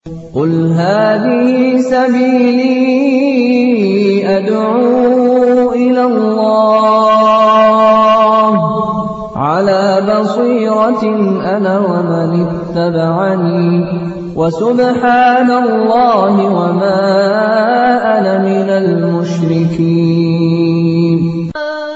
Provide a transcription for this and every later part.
قُلْ هَٰذِهِ سَبِيلِي أَدْعُو إِلَى اللَّهِ ۚ عَلَىٰ بَصِيرَةٍ أَنَا وَمَنِ اتَّبَعَنِي ۖ وَسُبْحَانَ اللَّهِ وَمَا أَنَا مِنَ الْمُشْرِكِينَ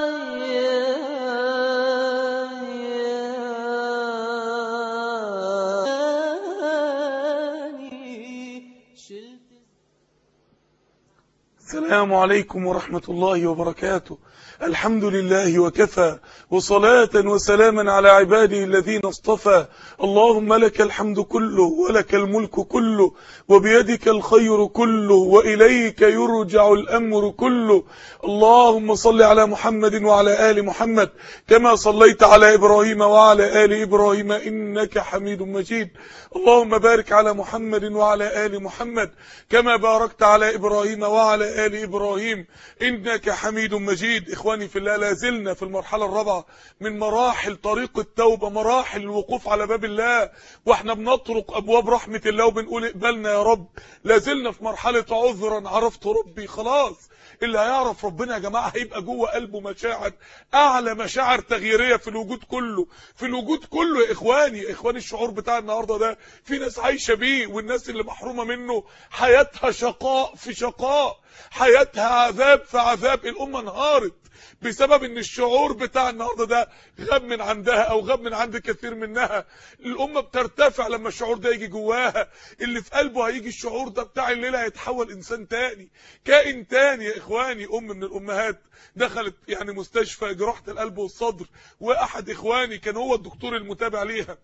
السلام عليكم ورحمة الله وبركاته الحمد لله وكفى وصلاة وسلاما على عباده الذين اصطفى اللهم لك الحمد كله ولك الملك كله وبيدك الخير كله وإليك يرجع الأمر كله اللهم صل على محمد وعلى آل محمد كما صليت على إبراهيم وعلى آل إبراهيم إنك حميد مجيد اللهم بارك على محمد وعلى آل محمد كما باركت على إبراهيم وعلى آل إبراهيم إنك حميد مجيد إخواني في الله لازلنا في المرحلة الرابعة من مراحل طريق التوبة مراحل الوقوف على باب الله واحنا بنطرق أبواب رحمة الله وبنقول اقبلنا يا رب لازلنا في مرحلة عذرا عرفت ربي خلاص اللي هيعرف ربنا يا جماعة هيبقى جوه قلبه مشاعر أعلى مشاعر تغييرية في الوجود كله في الوجود كله يا إخواني يا إخواني الشعور بتاع النهاردة ده في ناس عايشة بيه والناس اللي محرومة منه حياتها شقاء في شقاء حياتها عذاب في عذاب الأمة انهارت بسبب ان الشعور بتاع النهارده ده غاب من عندها او غاب من عند كثير منها الامه بترتفع لما الشعور ده يجي جواها اللي في قلبه هيجي الشعور ده بتاع الليله هيتحول انسان تاني كائن تاني يا اخواني ام من الامهات دخلت يعني مستشفى جراحه القلب والصدر واحد اخواني كان هو الدكتور المتابع ليها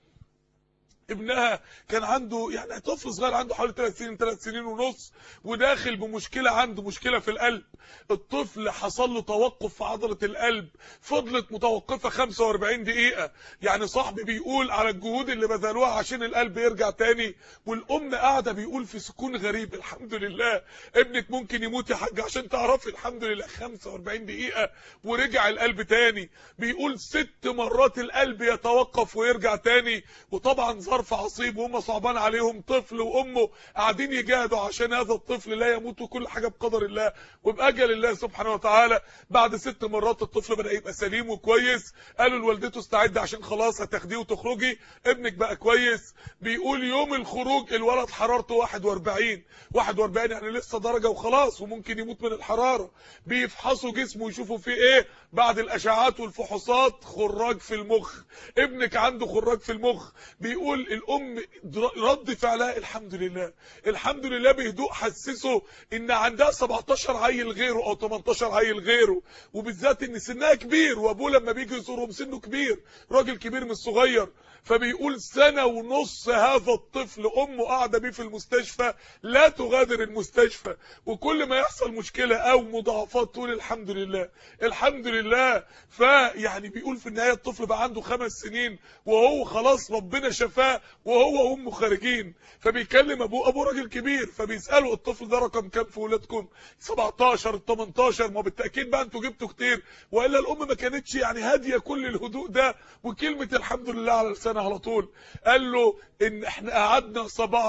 ابنها كان عنده يعني طفل صغير عنده حوالي 3 سنين 3 سنين ونص وداخل بمشكله عنده مشكله في القلب الطفل حصل له توقف في عضله القلب فضلت متوقفه 45 دقيقه يعني صاحبي بيقول على الجهود اللي بذلوها عشان القلب يرجع تاني والام قاعده بيقول في سكون غريب الحمد لله ابنك ممكن يموت يا حاج عشان تعرفي الحمد لله 45 دقيقه ورجع القلب تاني بيقول ست مرات القلب يتوقف ويرجع تاني وطبعا ظرف عصيب وهم صعبان عليهم طفل وامه قاعدين يجاهدوا عشان هذا الطفل لا يموت وكل حاجه بقدر الله وباجل الله سبحانه وتعالى بعد ست مرات الطفل بدا يبقى سليم وكويس قالوا لوالدته استعد عشان خلاص هتاخديه وتخرجي ابنك بقى كويس بيقول يوم الخروج الولد حرارته 41 41 يعني لسه درجه وخلاص وممكن يموت من الحراره بيفحصوا جسمه يشوفوا فيه ايه بعد الاشعاعات والفحوصات خراج في المخ ابنك عنده خراج في المخ بيقول الام رد فعلها الحمد لله الحمد لله بهدوء حسسه ان عندها 17 عيل غيره او 18 عيل غيره وبالذات ان سنها كبير وابوه لما بيجي يزورهم سنه كبير راجل كبير مش صغير فبيقول سنة ونص هذا الطفل امه قاعده بيه في المستشفى لا تغادر المستشفى وكل ما يحصل مشكلة او مضاعفات تقول الحمد لله الحمد لله فيعني بيقول في النهاية الطفل بقى عنده خمس سنين وهو خلاص ربنا شفاه وهو وامه خارجين فبيكلم ابوه ابوه راجل كبير فبيساله الطفل ده رقم كام في ولادكم 17 18 ما بالتاكيد بقى انتوا جبتوا كتير والا الام ما كانتش يعني هاديه كل الهدوء ده وكلمه الحمد لله على لسانها على طول قال له ان احنا قعدنا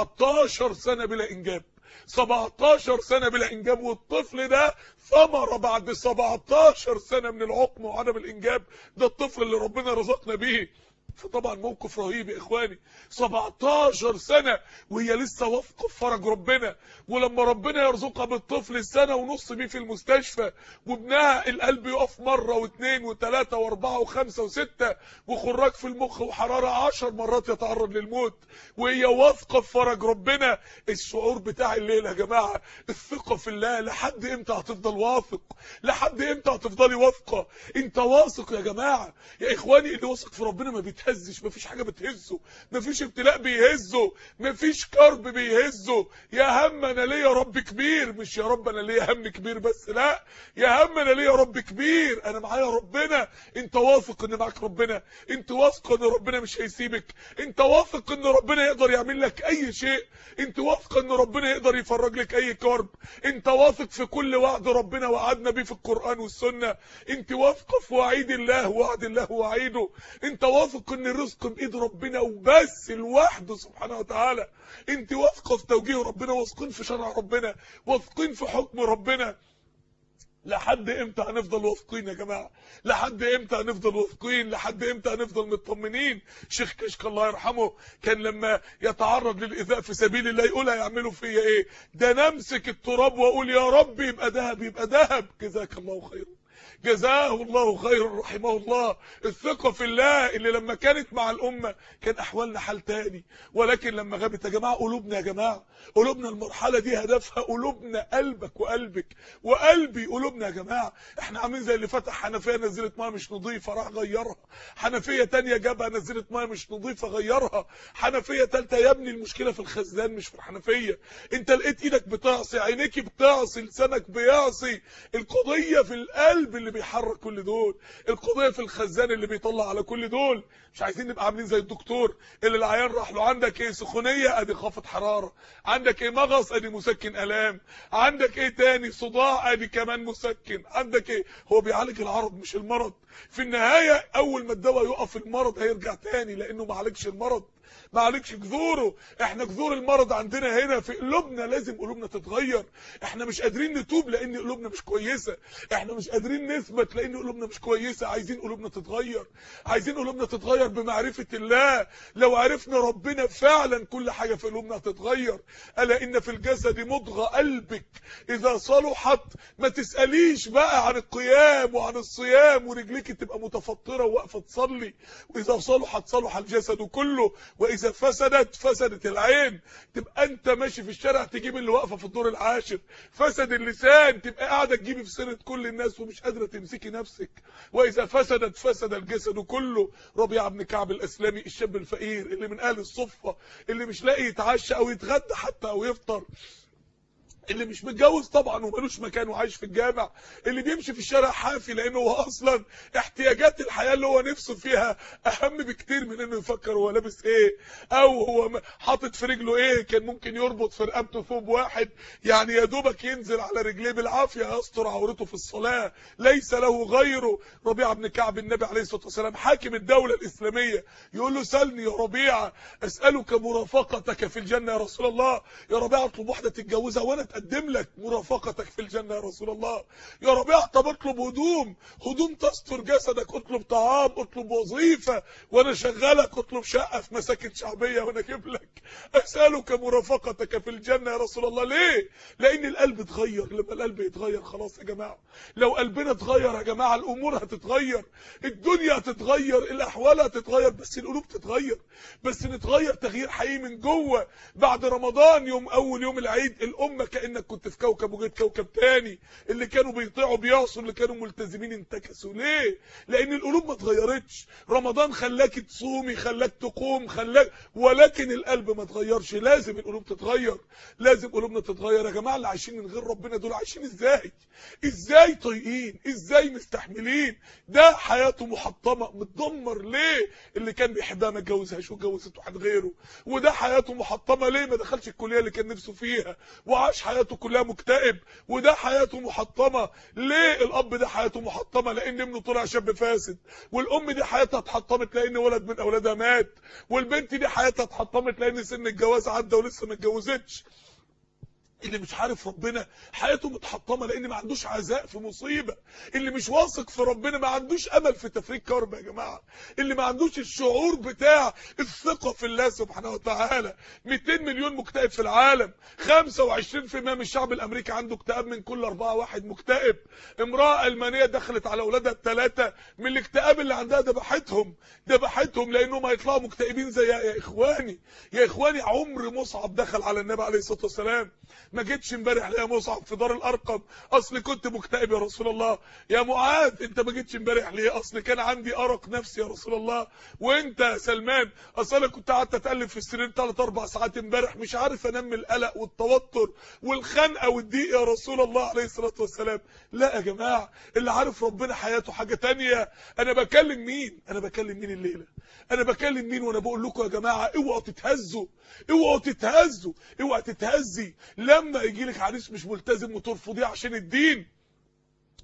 17 سنه بلا انجاب 17 سنه بلا انجاب والطفل ده ثمره بعد 17 سنه من العقم وعدم الانجاب ده الطفل اللي ربنا رزقنا بيه فطبعا موقف رهيب يا اخواني 17 سنة وهي لسه واثقه في فرج ربنا ولما ربنا يرزقها بالطفل السنة ونص بيه في المستشفى وابنها القلب يقف مرة واثنين وثلاثة واربعة وخمسة وستة وخراج في المخ وحرارة عشر مرات يتعرض للموت وهي واثقه في فرج ربنا الشعور بتاع الليل يا جماعة الثقة في الله لحد امتى هتفضل واثق لحد امتى هتفضلي واثقة انت واثق يا جماعة يا اخواني اللي واثق في ربنا ما بيت بيتهزش مفيش حاجه بتهزه مفيش ابتلاء بيهزه مفيش كرب بيهزه يا هم انا ليا رب كبير مش يا رب انا ليا هم كبير بس لا يا هم انا ليا رب كبير انا معايا ربنا انت واثق ان معاك ربنا انت واثق ان ربنا مش هيسيبك انت واثق ان ربنا يقدر يعمل لك اي شيء انت واثق ان ربنا يقدر يفرج لك اي كرب انت واثق في كل وعد ربنا وعدنا بيه في القران والسنه انت واثقه في وعيد الله وعد الله ووعيده انت واثق واثق ان الرزق بايد ربنا وبس لوحده سبحانه وتعالى انت واثقه في توجيه ربنا واثقين في شرع ربنا واثقين في حكم ربنا لحد امتى هنفضل واثقين يا جماعه لحد امتى هنفضل واثقين لحد امتى هنفضل مطمنين شيخ كشك الله يرحمه كان لما يتعرض للايذاء في سبيل الله يقول هيعملوا فيا ايه ده نمسك التراب واقول يا رب يبقى ذهب يبقى ذهب جزاك الله خيرا جزاه الله خيرا رحمه الله الثقة في الله اللي لما كانت مع الأمة كان أحوالنا حال تاني ولكن لما غابت يا جماعة قلوبنا يا جماعة قلوبنا المرحلة دي هدفها قلوبنا قلبك وقلبك وقلبي قلوبنا يا جماعة احنا عاملين زي اللي فتح حنفية نزلت ميه مش نظيفة راح غيرها حنفية تانية جابها نزلت ميه مش نظيفة غيرها حنفية تالتة يا ابني المشكلة في الخزان مش في الحنفية انت لقيت ايدك بتعصي عينيك بتعصي لسانك بيعصي القضية في القلب اللي بيحرك كل دول القضيه في الخزان اللي بيطلع على كل دول مش عايزين نبقى عاملين زي الدكتور اللي العيان راح له عندك ايه سخونيه ادي خافض حراره عندك ايه مغص ادي مسكن الام عندك ايه تاني صداع ادي كمان مسكن عندك ايه هو بيعالج العرض مش المرض في النهايه اول ما الدواء يقف المرض هيرجع تاني لانه ما عالجش المرض ما عليكش جذوره احنا جذور المرض عندنا هنا في قلوبنا لازم قلوبنا تتغير احنا مش قادرين نتوب لان قلوبنا مش كويسه احنا مش قادرين نثبت لان قلوبنا مش كويسه عايزين قلوبنا تتغير عايزين قلوبنا تتغير بمعرفه الله لو عرفنا ربنا فعلا كل حاجه في قلوبنا هتتغير الا ان في الجسد مضغه قلبك اذا صلحت ما تساليش بقى عن القيام وعن الصيام ورجليك تبقى متفطره وواقفه تصلي واذا صلحت صلح الجسد كله واذا فسدت فسدت العين تبقى انت ماشي في الشارع تجيب اللي واقفه في الدور العاشر فسد اللسان تبقى قاعده تجيبي في سيره كل الناس ومش قادره تمسكي نفسك واذا فسدت فسد الجسد كله ربيعه بن كعب الاسلامي الشاب الفقير اللي من اهل الصفه اللي مش لاقي يتعشى او يتغدى حتى او يفطر اللي مش متجوز طبعا ومالوش مكان وعايش في الجامع اللي بيمشي في الشارع حافي لانه هو اصلا احتياجات الحياه اللي هو نفسه فيها اهم بكتير من انه يفكر هو لابس ايه او هو حاطط في رجله ايه كان ممكن يربط في رقبته ثوب واحد يعني يا دوبك ينزل على رجليه بالعافيه يستر عورته في الصلاه ليس له غيره ربيعه بن كعب النبي عليه الصلاه والسلام حاكم الدوله الاسلاميه يقول له سلني يا ربيعه اسالك مرافقتك في الجنه يا رسول الله يا ربيعه اطلب واحده تتجوزها وانا اتقدم لك مرافقتك في الجنه يا رسول الله يا ربيعه طب اطلب هدوم هدوم تستر جسدك اطلب طعام اطلب وظيفه وانا شغالك اطلب شقه في مساكن شعبيه وانا اجيب لك اسالك مرافقتك في الجنه يا رسول الله ليه لان القلب اتغير لما القلب يتغير خلاص يا جماعه لو قلبنا اتغير يا جماعه الامور هتتغير الدنيا هتتغير الاحوال هتتغير بس القلوب تتغير بس نتغير تغيير حقيقي من جوه بعد رمضان يوم اول يوم العيد الامه كانك كنت في كوكب وجيت كوكب تاني اللي كانوا بيطيعوا بيعصوا اللي كانوا ملتزمين انتكسوا ليه لان القلوب ما اتغيرتش رمضان خلاك تصومي خلاك تقوم خلاك ولكن القلب ما اتغيرش لازم القلوب تتغير لازم قلوبنا تتغير يا جماعه اللي عايشين من غير ربنا دول عايشين ازاي ازاي طايقين ازاي مستحملين ده حياته محطمه متدمر ليه اللي كان بيحبها ما اتجوزهاش واتجوزت واحد غيره وده حياته محطمه ليه ما دخلش الكليه اللي كان نفسه فيها وعاش حياته كلها مكتئب وده حياته محطمه ليه الاب ده حياته محطمه لان ابنه طلع شاب فاسد والام دي حياتها اتحطمت لان ولد من اولادها مات والبنت دي حياتها اتحطمت لان سن الجواز عدى ولسه ما اتجوزتش اللي مش عارف ربنا حياته متحطمه لان ما عندوش عزاء في مصيبه اللي مش واثق في ربنا ما عندوش امل في تفريج كرب يا جماعه اللي ما عندوش الشعور بتاع الثقه في الله سبحانه وتعالى 200 مليون مكتئب في العالم 25% من الشعب الامريكي عنده اكتئاب من كل اربعه واحد مكتئب امراه المانيه دخلت على اولادها الثلاثه من الاكتئاب اللي عندها ذبحتهم ذبحتهم لانهم هيطلعوا مكتئبين زي يا اخواني يا اخواني عمر مصعب دخل على النبي عليه الصلاه والسلام ما جيتش امبارح يا مصعب في دار الارقم اصل كنت مكتئب يا رسول الله يا معاذ انت ما جيتش امبارح ليه اصل كان عندي ارق نفسي يا رسول الله وانت يا سلمان اصل انا كنت قعدت اتالف في السرير 3 4 ساعات امبارح مش عارف انام من القلق والتوتر والخنقه والضيق يا رسول الله عليه الصلاه والسلام لا يا جماعه اللي عارف ربنا حياته حاجه تانية انا بكلم مين انا بكلم مين الليله انا بكلم مين وانا بقول لكم يا جماعه اوعوا تتهزوا اوعوا تتهزوا اوعى تتهزي لما يجي لك عريس مش ملتزم وترفضيه عشان الدين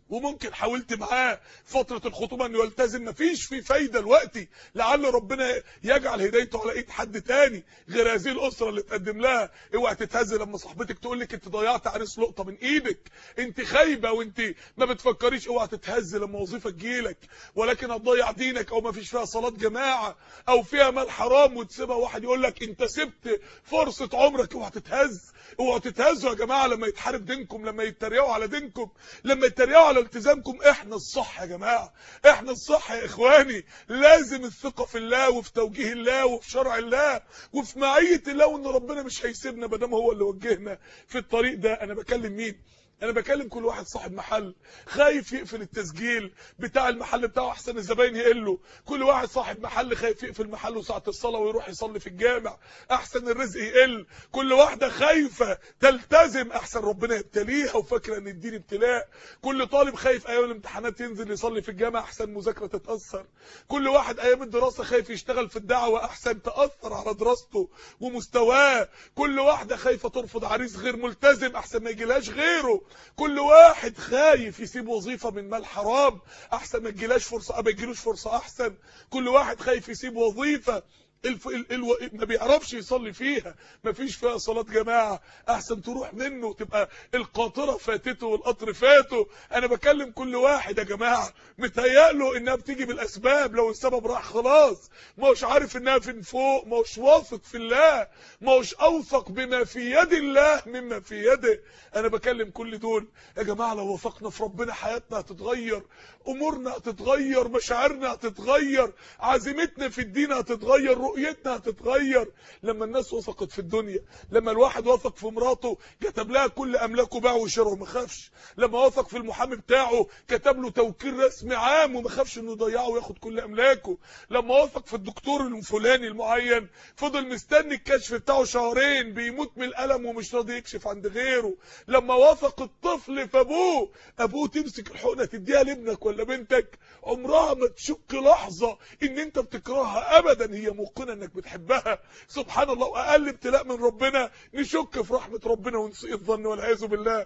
وممكن حاولت معاه فترة الخطوبة انه يلتزم مفيش في فايدة دلوقتي لعل ربنا يجعل هدايته على ايد حد تاني غير هذه الاسرة اللي تقدم لها اوعى تتهز لما صاحبتك تقول لك انت ضيعت عريس لقطة من ايدك انت خايبة وانت ما بتفكريش اوعى تتهز لما وظيفة تجيلك ولكن هتضيع دينك او ما فيش فيها صلاة جماعة او فيها مال حرام وتسيبها واحد يقول لك انت سبت فرصة عمرك اوعى تتهز اوعوا تتهزوا يا جماعه لما يتحارب دينكم لما يتريقوا على دينكم لما يتريقوا على التزامكم احنا الصح يا جماعه احنا الصح يا اخواني لازم الثقه في الله وفي توجيه الله وفي شرع الله وفي معيه الله وان ربنا مش هيسيبنا ما دام هو اللي وجهنا في الطريق ده انا بكلم مين انا بكلم كل واحد صاحب محل خايف يقفل التسجيل بتاع المحل بتاعه احسن الزباين يقله كل واحد صاحب محل خايف يقفل محله ساعه الصلاه ويروح يصلي في الجامع احسن الرزق يقل كل واحده خايفه تلتزم احسن ربنا يبتليها وفاكره ان الدين ابتلاء كل طالب خايف ايام الامتحانات ينزل يصلي في الجامع احسن مذاكره تتاثر كل واحد ايام الدراسه خايف يشتغل في الدعوه احسن تاثر على دراسته ومستواه كل واحده خايفه ترفض عريس غير ملتزم احسن ما يجيلهاش غيره كل واحد خايف يسيب وظيفه من مال حرام احسن ما تجيلاش فرصه ما يجيلوش فرصه احسن كل واحد خايف يسيب وظيفه الف... ال... ال... ما بيعرفش يصلي فيها ما فيش فيها صلاة جماعة احسن تروح منه تبقى القاطرة فاتته والقطر فاته انا بكلم كل واحد يا جماعة متهيأله انها بتيجي بالاسباب لو السبب راح خلاص ما هوش عارف انها فين فوق ما هوش واثق في الله ما هوش اوثق بما في يد الله مما في يده انا بكلم كل دول يا جماعة لو وثقنا في ربنا حياتنا هتتغير امورنا هتتغير مشاعرنا هتتغير عزيمتنا في الدين هتتغير رؤيتنا هتتغير لما الناس وثقت في الدنيا لما الواحد وثق في مراته كتب لها كل املاكه باعه وشره وما خافش لما وثق في المحامي بتاعه كتب له توكيل رسمي عام وما خافش انه يضيعه وياخد كل املاكه لما وثق في الدكتور الفلاني المعين فضل مستني الكشف بتاعه شهرين بيموت من الالم ومش راضي يكشف عند غيره لما وثق الطفل في ابوه ابوه تمسك الحقنه تديها لابنك ولا بنتك عمرها ما تشك لحظه ان انت بتكرهها ابدا هي موقنه انك بتحبها سبحان الله واقل ابتلاء من ربنا نشك في رحمه ربنا ونسيء الظن والعياذ بالله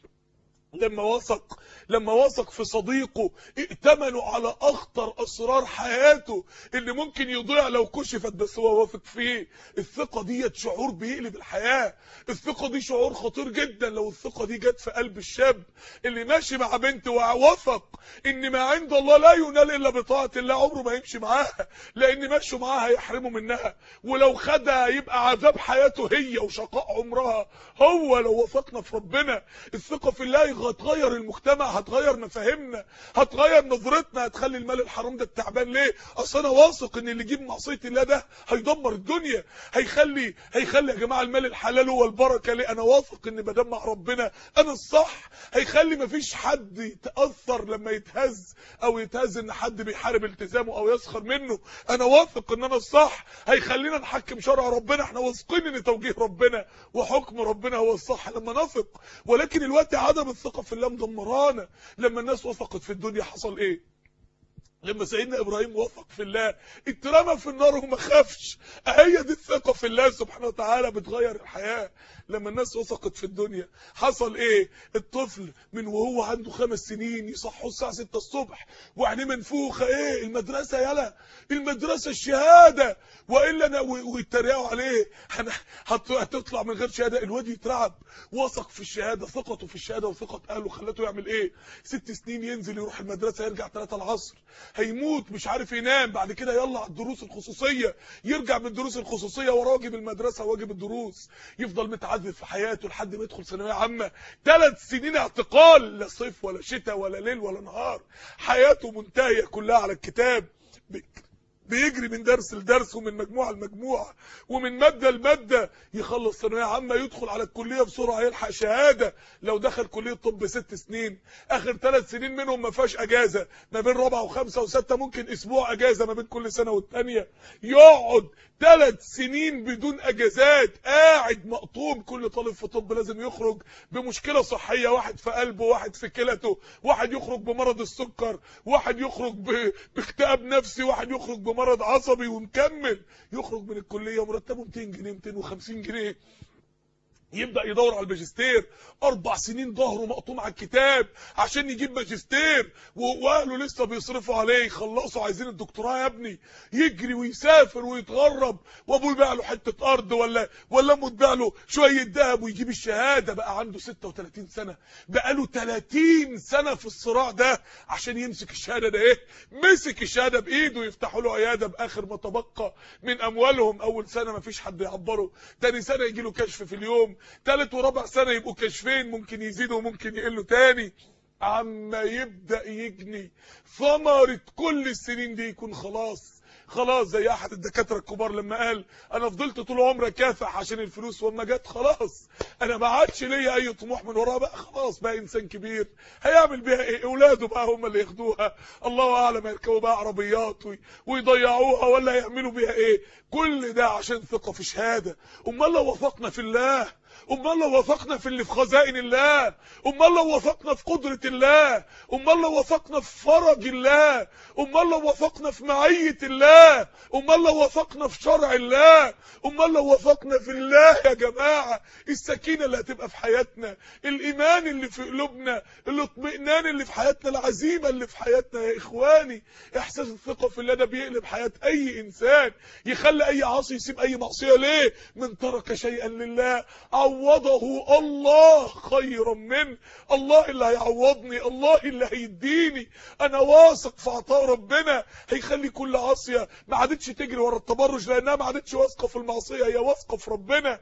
لما وثق لما وثق في صديقه ائتمنوا على اخطر اسرار حياته اللي ممكن يضيع لو كشفت بس هو واثق فيه الثقه ديت شعور بيقلب الحياه الثقه دي شعور خطير جدا لو الثقه دي جت في قلب الشاب اللي ماشي مع بنت ووثق ان ما عند الله لا ينال الا بطاعه الله عمره ما يمشي معاها لان مشوا معاها هيحرموا منها ولو خدها يبقى عذاب حياته هي وشقاء عمرها هو لو وثقنا في ربنا الثقه في الله هتغير المجتمع هتغير مفاهيمنا هتغير نظرتنا هتخلي المال الحرام ده التعبان ليه اصل انا واثق ان اللي يجيب معصيه الله ده هيدمر الدنيا هيخلي هيخلي يا جماعه المال الحلال هو البركه ليه انا واثق ان بدام مع ربنا انا الصح هيخلي مفيش حد يتاثر لما يتهز او يتهز ان حد بيحارب التزامه او يسخر منه انا واثق ان انا الصح هيخلينا نحكم شرع ربنا احنا واثقين ان توجيه ربنا وحكم ربنا هو الصح لما نثق ولكن الوقت عدم الثقه في الله مدمرانا لما الناس وثقت في الدنيا حصل ايه لما سيدنا ابراهيم وثق في الله اترمى في النار وما خافش هي دي الثقه في الله سبحانه وتعالى بتغير الحياه لما الناس وثقت في الدنيا حصل ايه الطفل من وهو عنده خمس سنين يصحوا الساعه 6 الصبح وعينيه منفوخه ايه المدرسه يلا المدرسه الشهاده والا انا ويتريقوا عليه هتطلع من غير شهاده الواد يترعب وثق في الشهاده ثقته في الشهاده وثقه اهله خلته يعمل ايه ست سنين ينزل يروح المدرسه يرجع 3 العصر هيموت مش عارف ينام بعد كده يلا على الدروس الخصوصيه يرجع من الدروس الخصوصيه وراه واجب المدرسه واجب الدروس يفضل متعذب في حياته لحد ما يدخل ثانويه عامه ثلاث سنين اعتقال لا صيف ولا شتاء ولا ليل ولا نهار حياته منتهيه كلها على الكتاب بيجري من درس لدرس ومن مجموعه لمجموعه ومن ماده لماده يخلص ثانويه عامه يدخل على الكليه بسرعه يلحق شهاده لو دخل كليه طب ست سنين اخر ثلاث سنين منهم ما فيهاش اجازه ما بين رابعه وخمسه وسته ممكن اسبوع اجازه ما بين كل سنه والثانيه يقعد ثلاث سنين بدون اجازات قاعد مقطوم كل طالب في طب لازم يخرج بمشكله صحيه واحد في قلبه واحد في كلته واحد يخرج بمرض السكر واحد يخرج باكتئاب نفسي واحد يخرج بمرض عصبي ومكمل يخرج من الكليه مرتبه 200 جنيه 250 جنيه يبدأ يدور على الماجستير أربع سنين ظهره مقطوم على الكتاب عشان يجيب ماجستير و- وأهله لسه بيصرفوا عليه يخلصوا عايزين الدكتوراه يا ابني يجري ويسافر ويتغرب وأبوه يبيع له حتة أرض ولا ولا أمه تبيع له شوية ذهب ويجيب الشهادة بقى عنده 36 سنة بقى له 30 سنة في الصراع ده عشان يمسك الشهادة ده إيه مسك الشهادة بإيده يفتحوا له عيادة بآخر ما تبقى من أموالهم أول سنة ما فيش حد يعبره تاني سنة يجي له كشف في اليوم تالت ورابع سنة يبقوا كشفين ممكن يزيدوا وممكن يقلوا تاني عما يبدأ يجني ثمرة كل السنين دي يكون خلاص خلاص زي احد الدكاتره الكبار لما قال انا فضلت طول عمري اكافح عشان الفلوس واما جت خلاص انا ما عادش ليا اي طموح من وراها بقى خلاص بقى انسان كبير هيعمل بيها ايه اولاده بقى هم اللي ياخدوها الله اعلم يركبوا بقى عربيات وي- ويضيعوها ولا يعملوا بيها ايه كل ده عشان ثقه في شهاده امال لو وثقنا في الله امال لو وثقنا في اللي في خزائن الله امال لو وثقنا في قدرة الله امال لو وثقنا في فرج الله امال لو وثقنا في معية الله امال لو وثقنا في شرع الله امال لو وثقنا في الله يا جماعة السكينة اللي هتبقى في حياتنا الايمان اللي في قلوبنا الاطمئنان اللي في حياتنا العزيمة اللي في حياتنا يا اخواني احساس الثقة في الله ده بيقلب حياة اي انسان يخلي اي عاصي يسيب اي معصية ليه من ترك شيئا لله عوضه الله خيرا منه الله اللي هيعوضني الله اللي هيديني انا واثق في عطاء ربنا هيخلي كل عاصيه ما عادتش تجري ورا التبرج لانها ما عادتش واثقه في المعصيه هي واثقه في ربنا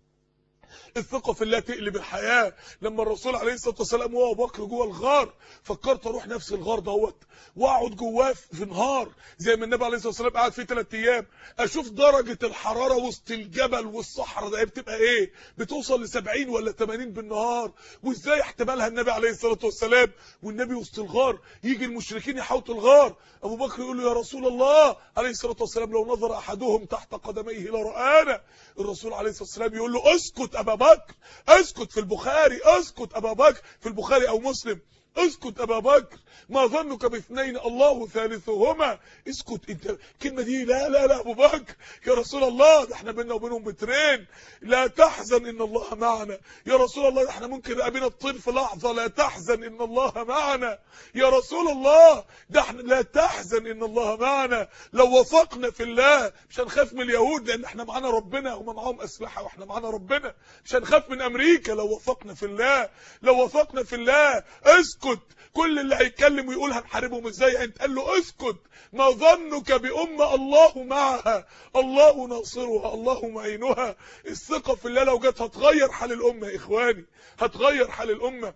الثقة في الله تقلب الحياة لما الرسول عليه الصلاة والسلام وهو أبو بكر جوه الغار فكرت اروح نفس الغار دوت واقعد جواه في نهار زي ما النبي عليه الصلاة والسلام قعد فيه ثلاث ايام اشوف درجة الحرارة وسط الجبل والصحراء ده بتبقى ايه بتوصل ل 70 ولا 80 بالنهار وازاي احتمالها النبي عليه الصلاة والسلام والنبي وسط الغار يجي المشركين يحوطوا الغار ابو بكر يقول له يا رسول الله عليه الصلاة والسلام لو نظر احدهم تحت قدميه لرآنا الرسول عليه الصلاة والسلام يقول له اسكت ابا بكر اسكت في البخاري اسكت ابا بكر في البخاري او مسلم اسكت ابا بكر ما ظنك باثنين الله ثالثهما اسكت انت الكلمه دي لا لا لا ابو بكر يا رسول الله ده احنا بينا وبينهم مترين لا تحزن ان الله معنا يا رسول الله ده احنا ممكن يقابلنا الطير في لحظه لا تحزن ان الله معنا يا رسول الله ده احنا لا تحزن ان الله معنا لو وثقنا في الله مش هنخاف من اليهود لان احنا معانا ربنا هم معاهم اسلحه واحنا معانا ربنا مش هنخاف من امريكا لو وثقنا في الله لو وثقنا في الله اسكت كل اللي هيتكلم ويقول هنحاربهم ازاي انت قال له اسكت ما ظنك بأمة الله معها الله ناصرها الله معينها الثقة في الله لو جت هتغير حال الأمة يا إخواني هتغير حال الأمة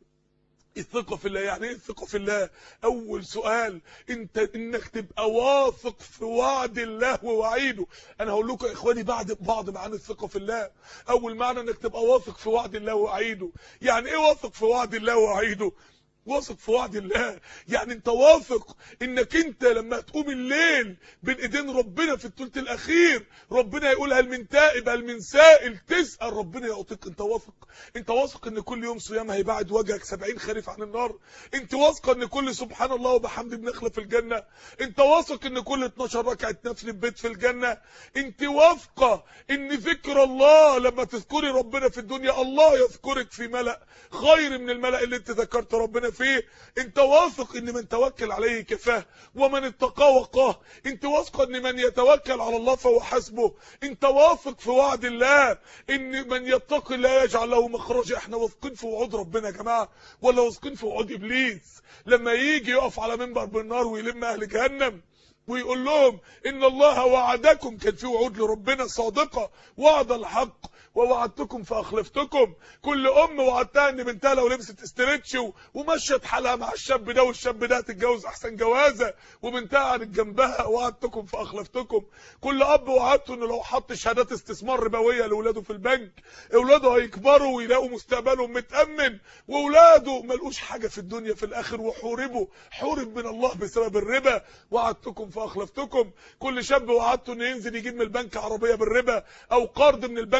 الثقة في الله يعني ايه الثقة في الله اول سؤال انت انك تبقى واثق في وعد الله ووعيده انا هقول لكم يا اخواني بعد بعض معاني الثقة في الله اول معنى انك تبقى واثق في وعد الله ووعيده يعني ايه واثق في وعد الله ووعيده واثق في وعد الله يعني انت واثق انك انت لما تقوم الليل بين ايدين ربنا في الثلث الاخير ربنا يقول هل من تائب هل من سائل تسال ربنا يعطيك انت واثق انت واثق ان كل يوم صيام هيبعد وجهك 70 خريف عن النار انت واثق ان كل سبحان الله وبحمده بنخلة في الجنه انت واثق ان كل 12 ركعه نفل البيت في الجنه انت واثقه ان ذكر الله لما تذكري ربنا في الدنيا الله يذكرك في ملأ خير من الملأ اللي انت ذكرت ربنا فيه انت واثق ان من توكل عليه كفاه ومن اتقى وقاه انت واثق ان من يتوكل على الله فهو حسبه انت واثق في وعد الله ان من يتقي الله يجعل له مخرجا احنا واثقين في وعود ربنا يا جماعه ولا واثقين في وعود ابليس لما يجي يقف على منبر بالنار ويلم اهل جهنم ويقول لهم ان الله وعدكم كان في وعود لربنا صادقه وعد الحق ووعدتكم فاخلفتكم كل ام وعدتها ان بنتها لو لبست استرتش ومشت حالها مع الشاب ده والشاب ده هتتجوز احسن جوازه وبنتها قعدت جنبها وعدتكم فاخلفتكم كل اب وعدته انه لو حط شهادات استثمار ربويه لاولاده في البنك اولاده هيكبروا ويلاقوا مستقبلهم متامن واولاده ملقوش حاجه في الدنيا في الاخر وحوربوا حورب من الله بسبب الربا وعدتكم فاخلفتكم كل شاب وعدته انه ينزل يجيب من البنك عربيه بالربا او قرض من البنك بالربا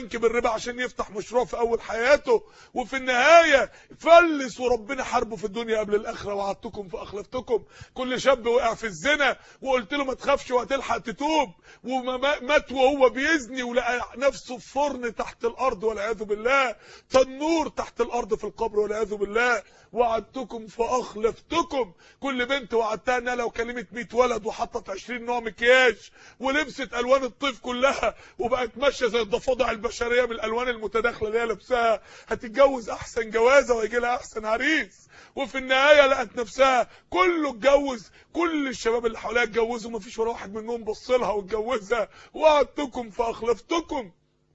الربا عشان يفتح مشروع في اول حياته وفي النهايه فلس وربنا حاربه في الدنيا قبل الاخره وعدتكم فاخلفتكم كل شاب وقع في الزنا وقلت له ما تخافش وهتلحق تتوب ومات وهو بيزني ولقى نفسه في فرن تحت الارض والعياذ بالله تنور تحت الارض في القبر والعياذ بالله وعدتكم فاخلفتكم كل بنت وعدتها انها لو كلمت 100 ولد وحطت 20 نوع مكياج ولبست الوان الطيف كلها وبقت ماشيه زي الضفادع البشريه بالالوان المتداخله اللي هي لابساها هتتجوز احسن جوازه ويجي لها احسن عريس وفي النهايه لقت نفسها كله اتجوز كل الشباب اللي حواليها اتجوزوا مفيش ولا واحد منهم بص لها واتجوزها وعدتكم فاخلفتكم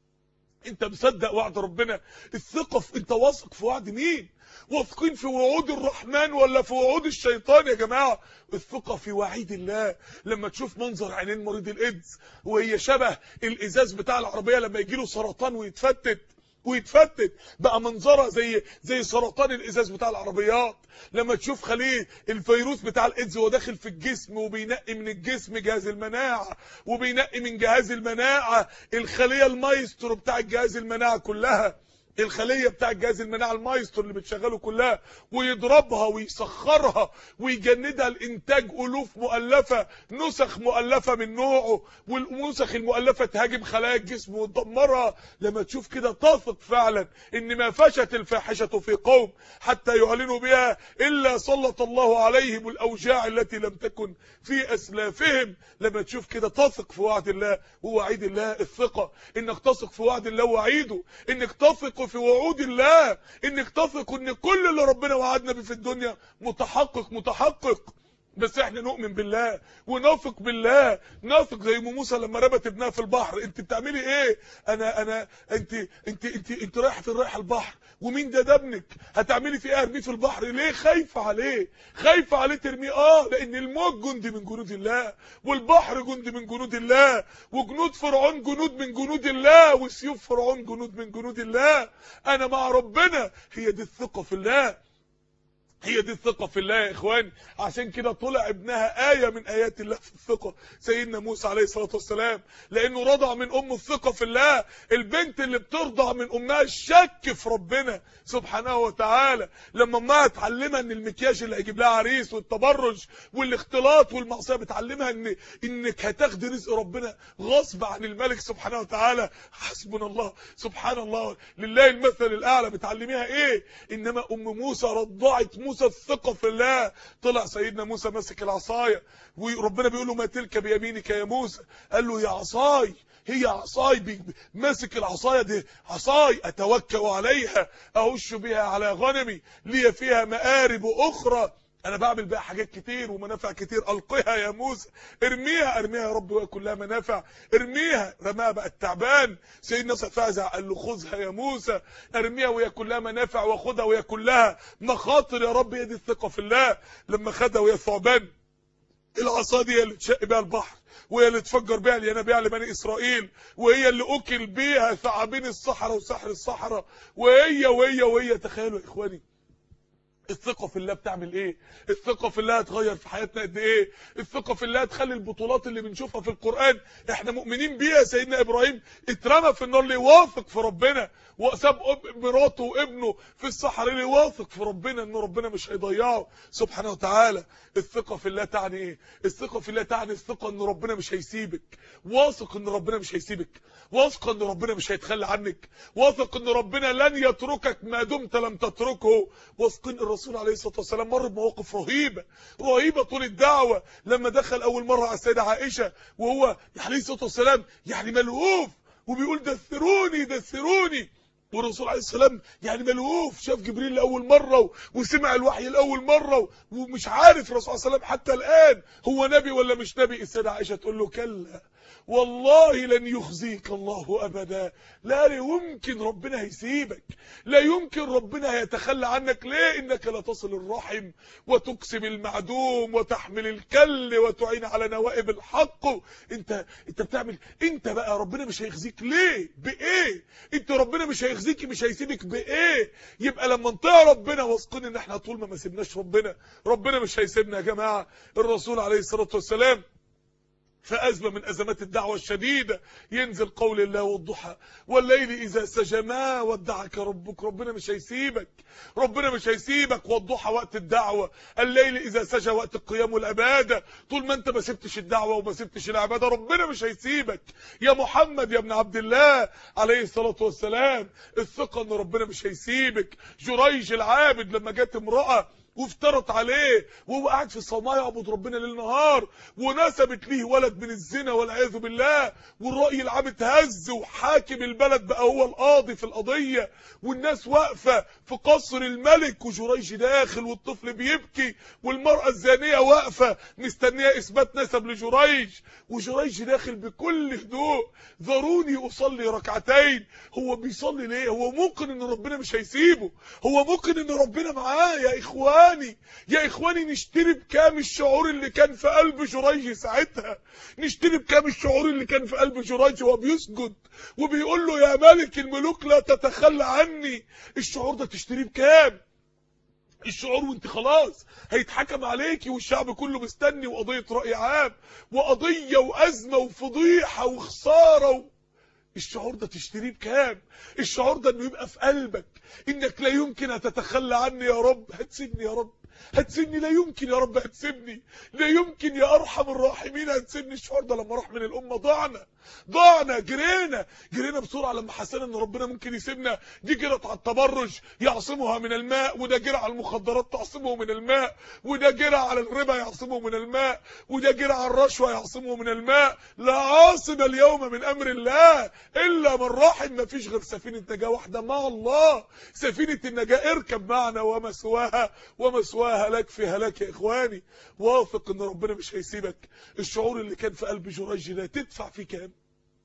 انت مصدق وعد ربنا الثقه في انت واثق في وعد مين واثقين في وعود الرحمن ولا في وعود الشيطان يا جماعه الثقه في وعيد الله لما تشوف منظر عينين مريض الايدز وهي شبه الازاز بتاع العربيه لما يجي له سرطان ويتفتت ويتفتت بقى منظرها زي زي سرطان الازاز بتاع العربيات لما تشوف خليه الفيروس بتاع الايدز وهو داخل في الجسم وبينقي من الجسم جهاز المناعه وبينقي من جهاز المناعه الخليه المايسترو بتاع جهاز المناعه كلها الخليه بتاع جهاز المناعه المايسترو اللي بتشغله كلها ويضربها ويسخرها ويجندها لانتاج الوف مؤلفه نسخ مؤلفه من نوعه والنسخ المؤلفه تهاجم خلايا الجسم وتدمرها لما تشوف كده تثق فعلا ان ما فشت الفاحشه في قوم حتى يعلنوا بها الا سلط الله عليهم الاوجاع التي لم تكن في اسلافهم لما تشوف كده تثق في وعد الله ووعيد الله الثقه انك تثق في وعد الله ووعيده انك تثق في وعود الله انك تثق ان كل اللي ربنا وعدنا بيه في الدنيا متحقق متحقق بس احنا نؤمن بالله ونثق بالله نثق زي ام موسى لما رمت ابنها في البحر انت بتعملي ايه انا انا انت انت انت انت رايحه فين رايحه البحر ومين ده ده ابنك هتعملي فيه ايه ارميه في البحر ليه خايفه عليه خايفه عليه ترميه اه لان الموج جندي من جنود الله والبحر جندي من جنود الله وجنود فرعون جنود من جنود الله وسيوف فرعون جنود من جنود الله انا مع ربنا هي دي الثقه في الله هي دي الثقة في الله يا اخوان عشان كده طلع ابنها آية من آيات الله في الثقة سيدنا موسى عليه الصلاة والسلام لأنه رضع من أمه الثقة في الله البنت اللي بترضع من أمها الشك في ربنا سبحانه وتعالى لما أمها تعلمها أن المكياج اللي هيجيب لها عريس والتبرج والاختلاط والمعصية بتعلمها أن إنك هتاخدي رزق ربنا غصب عن الملك سبحانه وتعالى حسبنا الله سبحان الله لله المثل الأعلى بتعلميها إيه إنما أم موسى رضعت موسى موسى الثقة في الله طلع سيدنا موسى ماسك العصاية وربنا بيقول له ما تلك بيمينك يا موسى قال له يا عصاي هي عصاي ماسك العصاية دي عصاي اتوكل عليها اهش بها على غنمي لي فيها مآرب اخرى انا بعمل بقى حاجات كتير ومنافع كتير القيها يا موسى ارميها ارميها يا رب وهي كلها منافع ارميها رماها بقى التعبان سيدنا فازع قال له خذها يا موسى ارميها وهي كلها منافع وخدها وهي كلها مخاطر يا رب هي دي الثقه في الله لما خدها وهي ثعبان العصا دي هي اللي تشق بيها البحر وهي اللي تفجر بيها الينابيع لبني اسرائيل وهي اللي اكل بيها ثعابين الصحراء وسحر الصحراء وهي وهي وهي تخيلوا يا اخواني الثقه في الله بتعمل ايه الثقه في الله هتغير في حياتنا قد ايه الثقه في الله هتخلي البطولات اللي بنشوفها في القران احنا مؤمنين بيها سيدنا ابراهيم اترمى في النار ليه واثق في ربنا وساب مراته وابنه في الصحراء ليه واثق في ربنا ان ربنا مش هيضيعه سبحانه وتعالى الثقه في الله تعني ايه الثقه في الله تعني الثقه ان ربنا مش هيسيبك واثق ان ربنا مش هيسيبك واثق ان ربنا مش هيتخلى عنك واثق ان ربنا لن يتركك ما دمت لم تتركه واثقين الرسول عليه الصلاه والسلام مر بمواقف رهيبه رهيبه طول الدعوه لما دخل اول مره على السيده عائشه وهو عليه الصلاه والسلام يعني ملهوف وبيقول دثروني دثروني والرسول عليه السلام يعني ملهوف شاف جبريل لاول مره وسمع الوحي لاول مره ومش عارف الرسول عليه السلام حتى الان هو نبي ولا مش نبي السيده عائشه تقول له كلا والله لن يخزيك الله ابدا لا يمكن ربنا هيسيبك لا يمكن ربنا هيتخلى عنك ليه انك لا تصل الرحم وتقسم المعدوم وتحمل الكل وتعين على نوائب الحق انت انت بتعمل انت بقى ربنا مش هيخزيك ليه بايه انت ربنا مش هيخزيك مش هيسيبك بايه يبقى لما نطيع ربنا واثقين ان احنا طول ما ما سيبناش ربنا ربنا مش هيسيبنا يا جماعه الرسول عليه الصلاه والسلام في أزمة من أزمات الدعوة الشديدة ينزل قول الله والضحى والليل إذا سجى ما ودعك ربك ربنا مش هيسيبك ربنا مش هيسيبك والضحى وقت الدعوة الليل إذا سجى وقت القيام والعبادة طول ما أنت ما سبتش الدعوة وما سبتش العبادة ربنا مش هيسيبك يا محمد يا ابن عبد الله عليه الصلاة والسلام الثقة أن ربنا مش هيسيبك جريج العابد لما جت امرأة وافترت عليه وهو قاعد في الصومعه يعبد ربنا ليل نهار ونسبت ليه ولد من الزنا والعياذ بالله والراي العام اتهز وحاكم البلد بقى هو القاضي في القضيه والناس واقفه في قصر الملك وجريج داخل والطفل بيبكي والمراه الزانيه واقفه مستنيه اثبات نسب لجريج وجريج داخل بكل هدوء ذروني اصلي ركعتين هو بيصلي ليه هو ممكن ان ربنا مش هيسيبه هو ممكن ان ربنا معاه يا اخوان اخواني يا اخواني نشتري بكام الشعور اللي كان في قلب جريج ساعتها نشتري بكام الشعور اللي كان في قلب جريج وهو بيسجد وبيقول له يا ملك الملوك لا تتخلى عني الشعور ده تشتريه بكام الشعور وانت خلاص هيتحكم عليكي والشعب كله مستني وقضيه راي عام وقضيه وازمه وفضيحه وخساره و... الشعور ده تشتريه بكام الشعور ده انه يبقى في قلبك انك لا يمكن هتتخلى عني يا رب هتسيبني يا رب هتسيبني لا يمكن يا رب هتسيبني لا يمكن يا ارحم الراحمين هتسيبني الشعور ده لما راح من الامه ضعنا ضعنا جرينا جرينا بسرعه لما حسينا ان ربنا ممكن يسيبنا دي جرت على التبرج يعصمها من الماء وده جرى على المخدرات تعصمه من الماء وده جرى على الربا يعصمه من الماء وده جرى على الرشوه يعصمه من الماء لا عاصم اليوم من امر الله الا من رحم ما فيش غير سفينه نجاه واحده مع الله سفينه النجاه اركب معنا ومسواها ومسواها لك في هلاك يا اخواني واثق ان ربنا مش هيسيبك الشعور اللي كان في قلب جريج ده تدفع فيه كام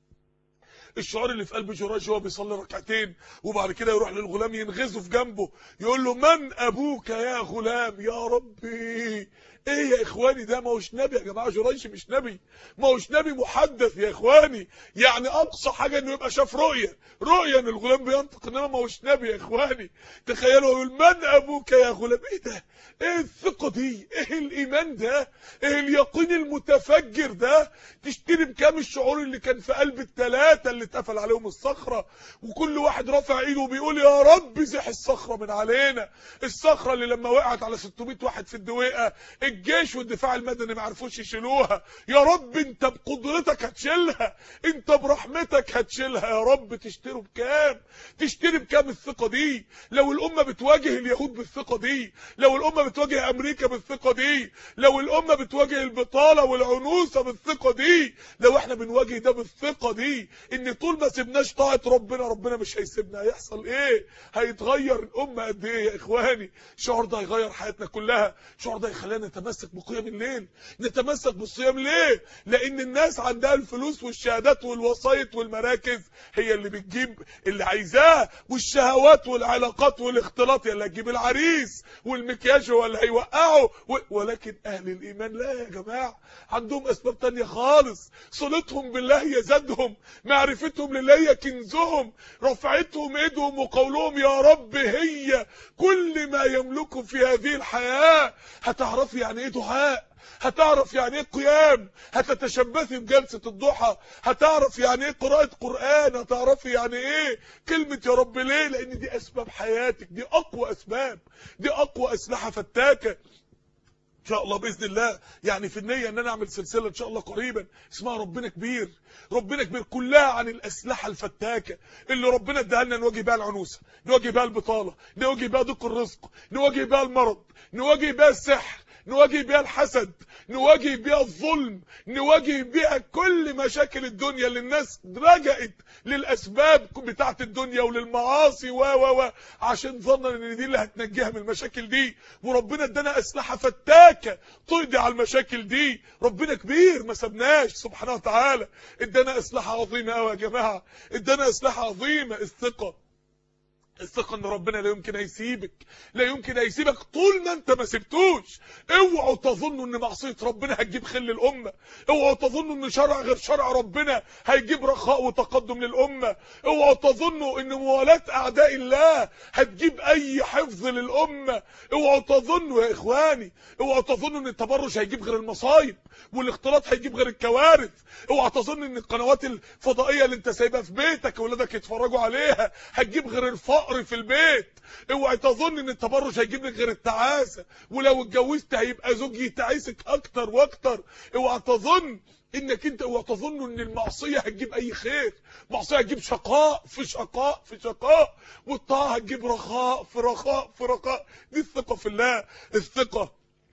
الشعور اللي في قلب جراج هو بيصلي ركعتين وبعد كده يروح للغلام ينغزه في جنبه يقول له من ابوك يا غلام يا ربي ايه يا اخواني ده ما هوش نبي يا جماعه جريج مش نبي ما هوش نبي محدث يا اخواني يعني اقصى حاجه انه يبقى شاف رؤيه رؤيه ان الغلام بينطق انما ما هوش نبي يا اخواني تخيلوا يقول من ابوك يا غلام ايه ده ايه الثقه دي ايه الايمان ده ايه اليقين المتفجر ده تشتري بكام الشعور اللي كان في قلب الثلاثه اللي اتقفل عليهم الصخره وكل واحد رافع ايده وبيقول يا رب زح الصخره من علينا الصخره اللي لما وقعت على 600 واحد في الدويقه الجيش والدفاع المدني ما عرفوش يشيلوها يا رب انت بقدرتك هتشيلها انت برحمتك هتشيلها يا رب تشتروا بكام تشتري بكام الثقه دي لو الامه بتواجه اليهود بالثقه دي لو الامه بتواجه امريكا بالثقه دي لو الامه بتواجه البطاله والعنوسه بالثقه دي لو احنا بنواجه ده بالثقه دي ان طول ما سيبناش طاعه ربنا ربنا مش هيسيبنا هيحصل ايه هيتغير الامه قد ايه يا اخواني الشعور ده هيغير حياتنا كلها الشعور ده هيخلينا نتمسك بقيام الليل نتمسك بالصيام ليه لان الناس عندها الفلوس والشهادات والوسايط والمراكز هي اللي بتجيب اللي عايزاه والشهوات والعلاقات والاختلاط هي اللي هتجيب العريس والمكياج هو اللي هيوقعه ولكن اهل الايمان لا يا جماعه عندهم اسباب تانية خالص صلتهم بالله هي زادهم معرفتهم لله هي كنزهم رفعتهم ايدهم وقولهم يا رب هي كل ما يملكه في هذه الحياه هتعرفي يعني ايه دعاء هتعرف يعني ايه قيام هتتشبثي بجلسة الضحى هتعرف يعني ايه قراءة قرآن هتعرفي يعني ايه كلمة يا رب ليه لان دي اسباب حياتك دي اقوى اسباب دي اقوى اسلحة فتاكة ان شاء الله باذن الله يعني في النيه ان انا اعمل سلسله ان شاء الله قريبا اسمها ربنا كبير ربنا كبير كلها عن الاسلحه الفتاكه اللي ربنا اداها لنا نواجه بيها العنوسه نواجه بيها البطاله نواجه بيها ضيق الرزق نواجه بيها المرض نواجه بيها السحر نواجه بيها الحسد نواجه بيها الظلم نواجه بيها كل مشاكل الدنيا اللي الناس لجأت للاسباب بتاعه الدنيا وللمعاصي و و و عشان ظنا ان دي اللي هتنجيها من المشاكل دي وربنا ادانا اسلحه فتاكه تقضي على المشاكل دي ربنا كبير ما سبناش سبحانه وتعالى ادانا اسلحه عظيمه قوي يا جماعه ادانا اسلحه عظيمه الثقه الثقة ان ربنا لا يمكن هيسيبك لا يمكن هيسيبك طول ما انت ما سبتوش اوعوا تظنوا ان معصية ربنا هتجيب خل الامة اوعوا تظنوا ان شرع غير شرع ربنا هيجيب رخاء وتقدم للامة اوعوا تظنوا ان موالاة اعداء الله هتجيب اي حفظ للامة اوعوا تظنوا يا اخواني اوعوا تظنوا ان التبرج هيجيب غير المصايب والاختلاط هيجيب غير الكوارث اوعى تظن ان القنوات الفضائيه اللي انت سايبها في بيتك واولادك يتفرجوا عليها هتجيب غير الفقر في البيت اوعى تظن ان التبرج هيجيب لك غير التعاسه ولو اتجوزت هيبقى زوج يتعسك اكتر واكتر اوعى تظن انك انت اوعى تظن ان المعصيه هتجيب اي خير معصيه هتجيب شقاء في شقاء في شقاء والطاعه هتجيب رخاء في رخاء في رخاء دي الثقه في الله الثقه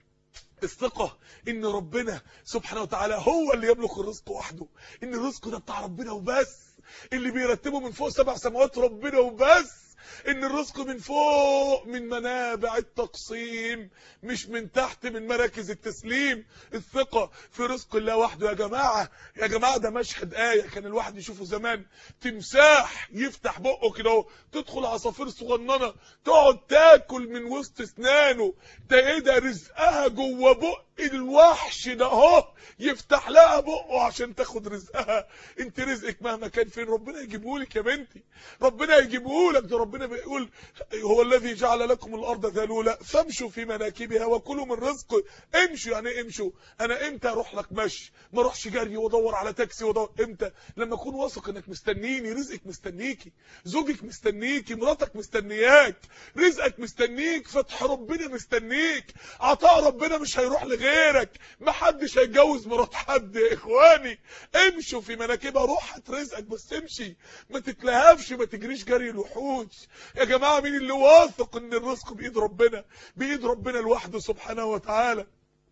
الثقة ان ربنا سبحانه وتعالى هو اللي يملك الرزق وحده ان الرزق ده بتاع ربنا وبس اللي بيرتبه من فوق سبع سماوات ربنا وبس ان الرزق من فوق من منابع التقسيم مش من تحت من مراكز التسليم الثقة في رزق الله وحده يا جماعة يا جماعة ده مشهد آية كان الواحد يشوفه زمان تمساح يفتح بقه كده اهو تدخل عصافير صغننة تقعد تاكل من وسط اسنانه ده ايه ده رزقها جوه بق الوحش ده اهو يفتح لها بقه عشان تاخد رزقها انت رزقك مهما كان فين ربنا يجيبهولك يا بنتي ربنا يجيبهولك ده ربنا بيقول هو الذي جعل لكم الارض ذلولا فامشوا في مناكبها وكلوا من رزقه امشوا يعني ايه امشوا انا امتى اروح لك مشي ما اروحش جري وادور على تاكسي وادور امتى لما اكون واثق انك مستنيني رزقك مستنيكي زوجك مستنيكي مراتك مستنياك رزقك مستنيك فتح ربنا مستنيك عطاء ربنا مش هيروح لغيرك ما حدش هيتجوز مرات حد يا اخواني امشوا في مناكبها روح هات رزقك بس امشي ما تتلهفش ما تجريش جري الوحوش يا جماعه مين اللي واثق ان الرزق بايد ربنا بايد ربنا لوحده سبحانه وتعالى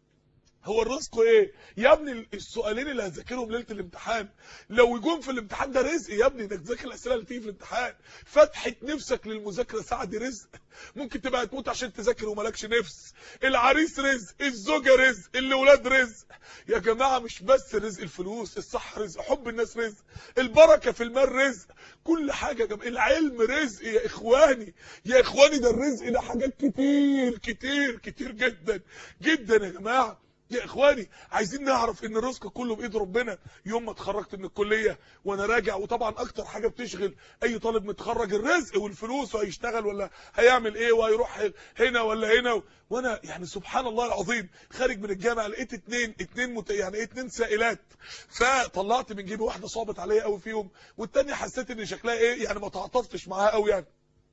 هو الرزق ايه يا ابني السؤالين اللي هتذاكرهم ليله الامتحان لو يجون في الامتحان ده رزق يا ابني انك تذاكر الاسئله اللي تيجي في الامتحان فتحه نفسك للمذاكره ساعه دي رزق ممكن تبقى تموت عشان تذاكر ومالكش نفس العريس رزق الزوجه رزق الاولاد رزق يا جماعه مش بس رزق الفلوس الصحه رزق حب الناس رزق البركه في المال رزق كل حاجه يا جماعه العلم رزق يا اخواني يا اخواني ده الرزق ده حاجات كتير كتير كتير جدا جدا يا جماعه يا اخواني عايزين نعرف ان الرزق كله بايد ربنا يوم ما اتخرجت من الكليه وانا راجع وطبعا اكتر حاجه بتشغل اي طالب متخرج الرزق والفلوس وهيشتغل ولا هيعمل ايه وهيروح هنا ولا هنا وانا يعني سبحان الله العظيم خارج من الجامعه لقيت اتنين اتنين مت... يعني ايه اتنين سائلات فطلعت من جيبي واحده صابت عليا قوي فيهم والتانيه حسيت ان شكلها ايه يعني ما تعاطفتش معاها قوي يعني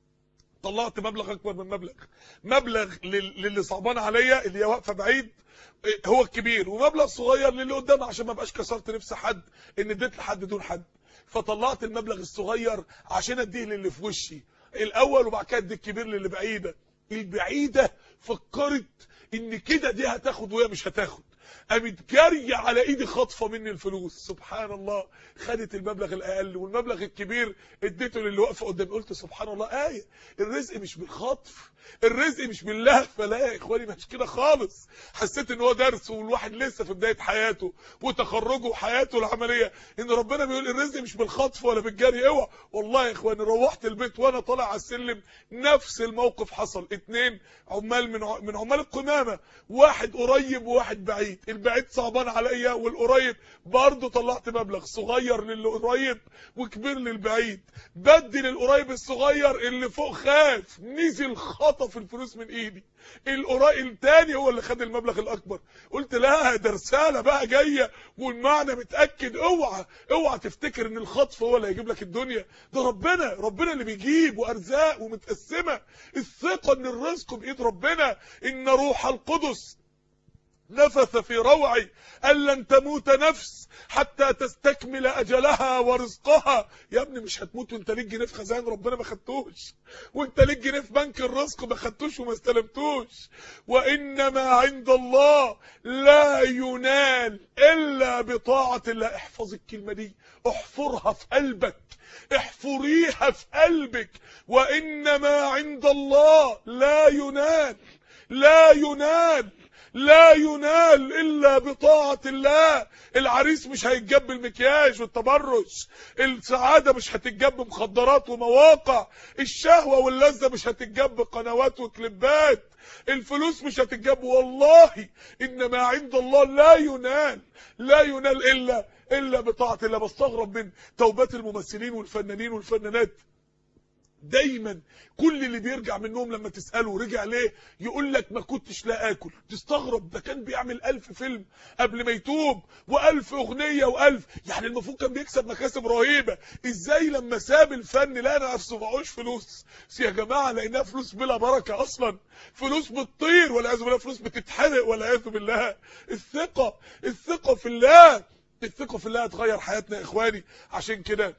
طلعت مبلغ اكبر من مبلغ مبلغ لل... للي صعبان عليا اللي هي واقفه بعيد هو الكبير ومبلغ صغير للي قدام عشان ما بقاش كسرت نفس حد ان اديت لحد دون حد فطلعت المبلغ الصغير عشان اديه للي في وشي الاول وبعد كده ادي الكبير للي بعيده البعيده فكرت ان كده دي هتاخد وهي مش هتاخد قامت جاريه على ايدي خاطفه مني الفلوس سبحان الله خدت المبلغ الاقل والمبلغ الكبير اديته للي واقفه قدامي قلت سبحان الله ايه الرزق مش بالخطف الرزق مش باللهفه لا يا اخواني مش كده خالص حسيت ان هو درس والواحد لسه في بدايه حياته وتخرجه وحياته العمليه ان ربنا بيقول الرزق مش بالخطف ولا بالجري اوعى والله يا اخواني روحت البيت وانا طالع على السلم نفس الموقف حصل اتنين عمال من من عمال القمامه واحد قريب وواحد بعيد البعيد صعبان عليا والقريب برضه طلعت مبلغ صغير للي قريب وكبير للبعيد بدي للقريب الصغير اللي فوق خاف نزل خطف الفلوس من ايدي القريب التاني هو اللي خد المبلغ الاكبر قلت لا ده رساله بقى جايه والمعنى متاكد اوعى اوعى تفتكر ان الخطف هو اللي هيجيب لك الدنيا ده ربنا ربنا اللي بيجيب وارزاق ومتقسمه الثقه ان الرزق بايد ربنا ان روح القدس نفث في روعي أن لن تموت نفس حتى تستكمل أجلها ورزقها يا ابني مش هتموت وانت ليك جنيه في خزائن ربنا ما خدتوش وانت ليك جنيه في بنك الرزق ما خدتوش وما استلمتوش وإنما عند الله لا ينال إلا بطاعة الله احفظ الكلمة دي احفرها في قلبك احفريها في قلبك وإنما عند الله لا ينال لا ينال لا ينال الا بطاعه الله العريس مش هيتجاب بالمكياج والتبرج السعاده مش هتتجاب بمخدرات ومواقع الشهوه واللذه ممش هتتجاب بقنوات وكليبات الفلوس مش هتتجاب والله ان ما عند الله لا ينال لا ينال الا الا بطاعه الله بستغرب من توبات الممثلين والفنانين والفنانات دايما كل اللي بيرجع منهم لما تساله رجع ليه يقول لك ما كنتش لا اكل تستغرب ده كان بيعمل ألف فيلم قبل ما يتوب وألف اغنيه وألف يعني المفروض كان بيكسب مكاسب رهيبه ازاي لما ساب الفن لقى نفسه معهوش فلوس يا جماعه لانها فلوس بلا بركه اصلا فلوس بتطير والعياذ بالله فلوس بتتحرق والعياذ بالله الثقه الثقه في الله الثقه في الله هتغير حياتنا يا اخواني عشان كده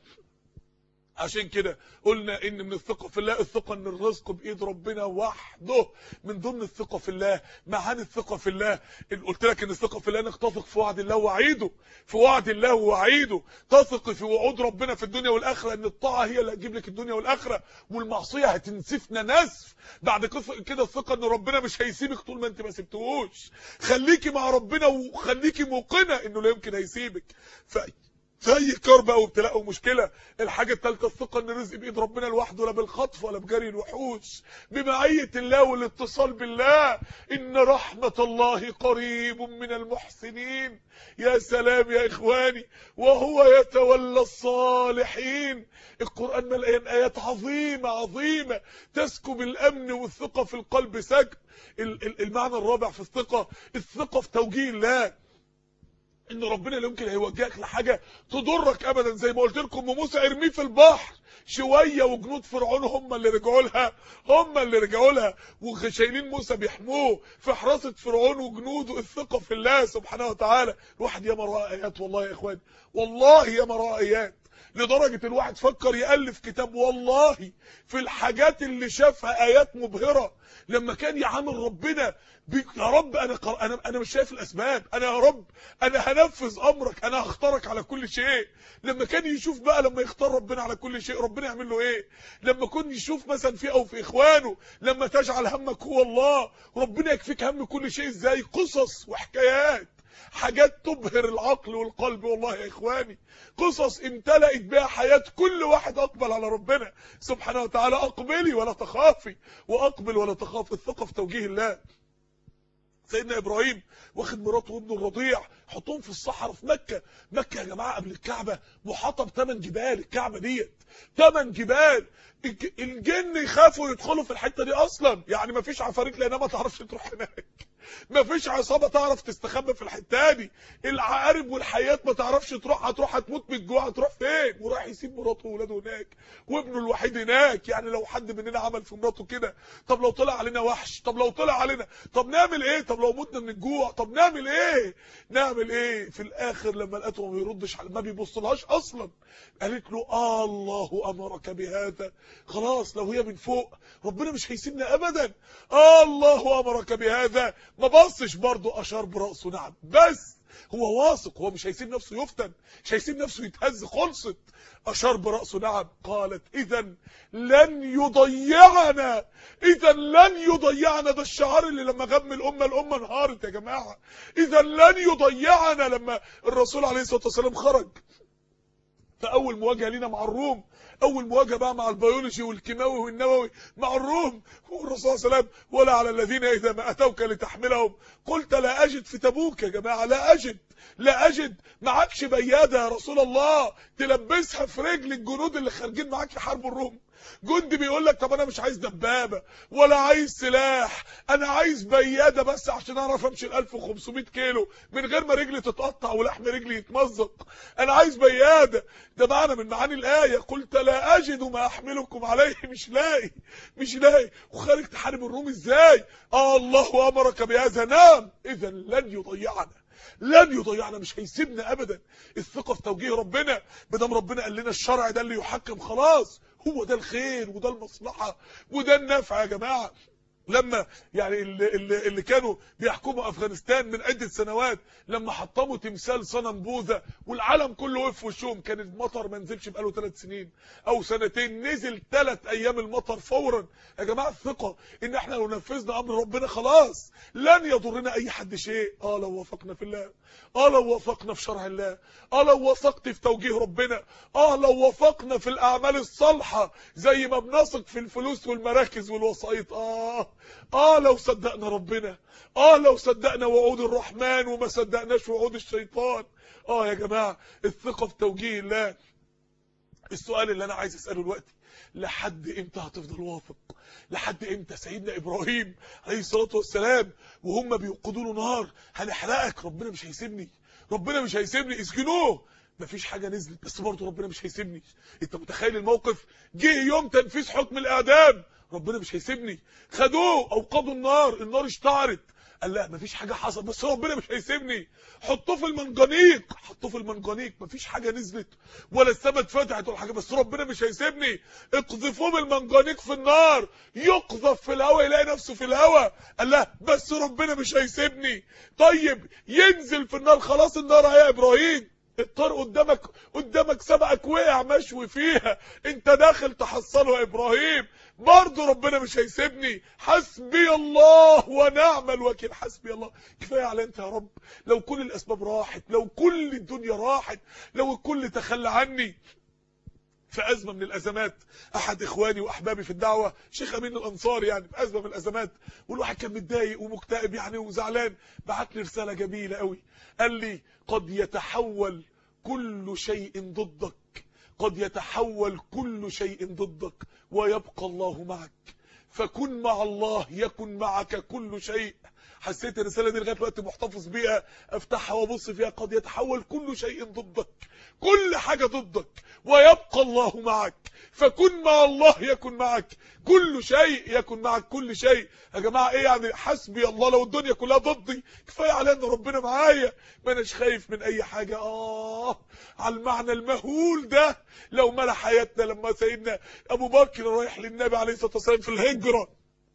عشان كده قلنا ان من الثقه في الله الثقه ان الرزق بايد ربنا وحده من ضمن الثقه في الله معاني الثقه في الله قلت لك ان الثقه في الله انك تثق في وعد الله ووعيده في وعد الله ووعيده تثق في وعود ربنا في الدنيا والاخره ان الطاعه هي اللي هتجيب لك الدنيا والاخره والمعصيه هتنسفنا نسف بعد كده الثقه ان ربنا مش هيسيبك طول ما انت ما سبتهوش خليكي مع ربنا وخليكي موقنه انه لا يمكن هيسيبك ف في اي كرب او ابتلاء او مشكله الحاجه الثالثه الثقه ان الرزق بايد ربنا لوحده لا بالخطف ولا بجري الوحوش بمعيه الله والاتصال بالله ان رحمه الله قريب من المحسنين يا سلام يا اخواني وهو يتولى الصالحين القران مليان ايات عظيمه عظيمه تسكب الامن والثقه في القلب سكب المعنى الرابع في الثقه الثقه في توجيه الله ان ربنا لا يمكن هيوجهك لحاجه تضرك ابدا زي ما قلت لكم موسى ارميه في البحر شويه وجنود فرعون هم اللي رجعوا لها هم اللي رجعوا لها وشايلين موسى بيحموه في حراسه فرعون وجنوده الثقه في الله سبحانه وتعالى الواحد ياما راى ايات والله يا اخوان والله ياما راى ايات لدرجة الواحد فكر يألف كتاب والله في الحاجات اللي شافها آيات مبهرة لما كان يعامل ربنا يا رب انا قر... انا انا مش شايف الاسباب انا يا رب انا هنفذ امرك انا هختارك على كل شيء لما كان يشوف بقى لما يختار ربنا على كل شيء ربنا يعمل له ايه لما كان يشوف مثلا في او في اخوانه لما تجعل همك هو الله ربنا يكفيك هم كل شيء ازاي قصص وحكايات حاجات تبهر العقل والقلب والله يا اخواني قصص امتلأت بها حياة كل واحد اقبل على ربنا سبحانه وتعالى اقبلي ولا تخافي واقبل ولا تخاف الثقة في توجيه الله سيدنا ابراهيم واخد مراته وابنه الرضيع حطهم في الصحراء في مكه مكه يا جماعه قبل الكعبه محاطه بثمان جبال الكعبه ديت ثمان جبال الجن يخافوا يدخلوا في الحته دي اصلا يعني ما فيش عفاريت لانها ما تعرفش تروح هناك ما فيش عصابه تعرف تستخبى في الحته دي العقارب والحيات ما تعرفش تروح هتروح هتموت من الجوع هتروح فين وراح يسيب مراته واولاده هناك وابنه الوحيد هناك يعني لو حد مننا عمل في مراته كده طب لو طلع علينا وحش طب لو طلع علينا طب نعمل ايه طب لو متنا من الجوع طب نعمل ايه نعمل ايه في الاخر لما لقيته ما بيردش ما بيبصلهاش اصلا قالت له آه الله امرك بهذا خلاص لو هي من فوق ربنا مش هيسيبنا ابدا آه الله امرك بهذا ما بصش برضه اشار براسه نعم بس هو واثق هو مش هيسيب نفسه يفتن مش هيسيب نفسه يتهز خلصت اشار براسه نعم قالت اذا لن يضيعنا اذا لن يضيعنا ده الشعار اللي لما غم الامه الامه انهارت يا جماعه اذا لن يضيعنا لما الرسول عليه الصلاه والسلام خرج فاول مواجهه لينا مع الروم اول مواجهه بقى مع البيولوجي والكيماوي والنووي مع الروم والرسول صلى الله عليه وسلم ولا على الذين اذا ما اتوك لتحملهم قلت لا اجد في تبوك يا جماعه لا اجد لا اجد معكش بياده يا رسول الله تلبسها في رجل الجنود اللي خارجين معاك يحاربوا الروم جندي بيقول لك طب انا مش عايز دبابه ولا عايز سلاح انا عايز بياده بس عشان اعرف امشي ال 1500 كيلو من غير ما رجلي تتقطع ولحم رجلي يتمزق انا عايز بياده ده معنى من معاني الايه قلت لا اجد ما احملكم عليه مش لاقي مش لاقي وخارج تحارب الروم ازاي آه الله امرك بهذا نعم اذا لن يضيعنا لن يضيعنا مش هيسيبنا ابدا الثقه في توجيه ربنا بدل ربنا قال لنا الشرع ده اللي يحكم خلاص هو ده الخير وده المصلحه وده النفع يا جماعه لما يعني اللي, اللي, اللي كانوا بيحكموا افغانستان من عده سنوات لما حطموا تمثال صنم بوذا والعالم كله وقف في وشهم كان المطر ما نزلش بقاله ثلاث سنين او سنتين نزل ثلاث ايام المطر فورا يا جماعه الثقه ان احنا لو نفذنا امر ربنا خلاص لن يضرنا اي حد شيء اه لو وافقنا في الله اه لو وافقنا في شرع الله اه لو وثقت في توجيه ربنا اه لو وافقنا في الاعمال الصالحه زي ما بنثق في الفلوس والمراكز والوسائط اه اه لو صدقنا ربنا اه لو صدقنا وعود الرحمن وما صدقناش وعود الشيطان اه يا جماعه الثقه في توجيه الله السؤال اللي انا عايز اساله دلوقتي لحد امتى هتفضل واثق لحد امتى سيدنا ابراهيم عليه الصلاه والسلام وهم بيوقدوا له نار هنحرقك ربنا مش هيسيبني ربنا مش هيسيبني اسجنوه مفيش حاجه نزلت بس برضه ربنا مش هيسيبني انت متخيل الموقف جه يوم تنفيذ حكم الاعدام ربنا مش هيسيبني خدوه اوقدوا النار النار اشتعلت قال لا مفيش حاجه حصلت بس ربنا مش هيسيبني حطوه في المنجنيق حطوه في المنجنيق مفيش حاجه نزلت ولا السما اتفتحت ولا حاجه بس ربنا مش هيسيبني اقذفوه بالمنجنيق في النار يقذف في الهواء يلاقي نفسه في الهواء قال لا بس ربنا مش هيسيبني طيب ينزل في النار خلاص النار يا ابراهيم الطار قدامك قدامك سبقك وقع مشوي فيها انت داخل تحصله يا ابراهيم برضه ربنا مش هيسيبني حسبي الله ونعم الوكيل حسبي الله كفايه على انت يا رب لو كل الاسباب راحت لو كل الدنيا راحت لو الكل تخلى عني في ازمه من الازمات احد اخواني واحبابي في الدعوه شيخ امين الانصار يعني في ازمه من الازمات والواحد كان متضايق ومكتئب يعني وزعلان بعت لي رساله جميله قوي قال لي قد يتحول كل شيء ضدك قد يتحول كل شيء ضدك ويبقى الله معك فكن مع الله يكن معك كل شيء حسيت الرساله دي لغايه دلوقتي محتفظ بيها افتحها وابص فيها قد يتحول كل شيء ضدك كل حاجه ضدك ويبقى الله معك فكن مع الله يكن معك كل شيء يكن معك كل شيء يا جماعه ايه يعني حسبي الله لو الدنيا كلها ضدي كفايه على ان ربنا معايا ما اناش خايف من اي حاجه اه على المعنى المهول ده لو ملا حياتنا لما سيدنا ابو بكر رايح للنبي عليه الصلاه والسلام في الهجره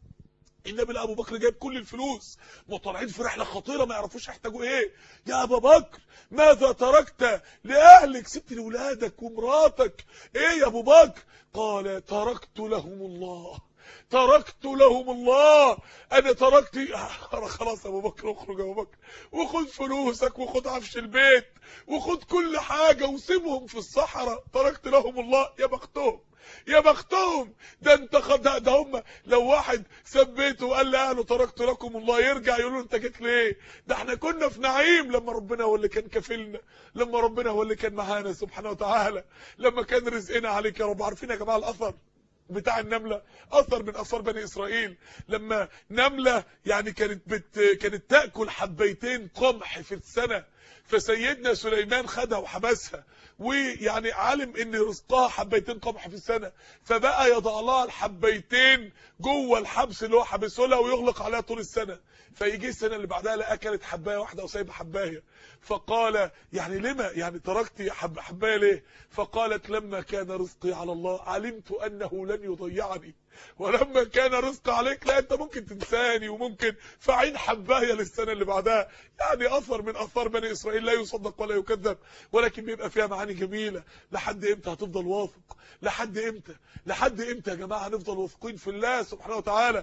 النبي لقى ابو بكر جايب كل الفلوس وطالعين في رحله خطيره ما يعرفوش يحتاجوا ايه يا ابا بكر ماذا تركت لاهلك سبت لاولادك ومراتك ايه يا ابو بكر قال تركت لهم الله تركت لهم الله انا تركت خلاص يا ابو بكر اخرج يا ابو بكر وخد فلوسك وخد عفش البيت وخد كل حاجه وسيبهم في الصحراء تركت لهم الله يا بختهم يا بختهم ده انت خد ده هم لو واحد سبيته وقال لاهله تركت لكم الله يرجع يقول له انت جيت ليه ده احنا كنا في نعيم لما ربنا هو اللي كان كافلنا لما ربنا هو اللي كان معانا سبحانه وتعالى لما كان رزقنا عليك يا رب عارفين يا جماعه الاثر بتاع النملة اثر من اثار بني اسرائيل لما نملة يعني كانت بت كانت تاكل حبيتين قمح في السنه فسيدنا سليمان خدها وحبسها ويعني علم ان رزقها حبيتين قمح في السنه فبقى يضع لها الحبيتين جوه الحبس اللي هو حابسه لها ويغلق عليها طول السنه فيجي السنه اللي بعدها لا اكلت حبايه واحده وسايبه حبايه فقال يعني لما يعني تركت حب حبايه ليه فقالت لما كان رزقي على الله علمت انه لن يضيعني ولما كان رزق عليك لا انت ممكن تنساني وممكن فعين حبايه للسنه اللي بعدها يعني اثر من اثار بني اسرائيل لا يصدق ولا يكذب ولكن بيبقى فيها معاني جميله لحد امتى هتفضل واثق لحد امتى لحد امتى يا جماعه هنفضل واثقين في الله سبحانه وتعالى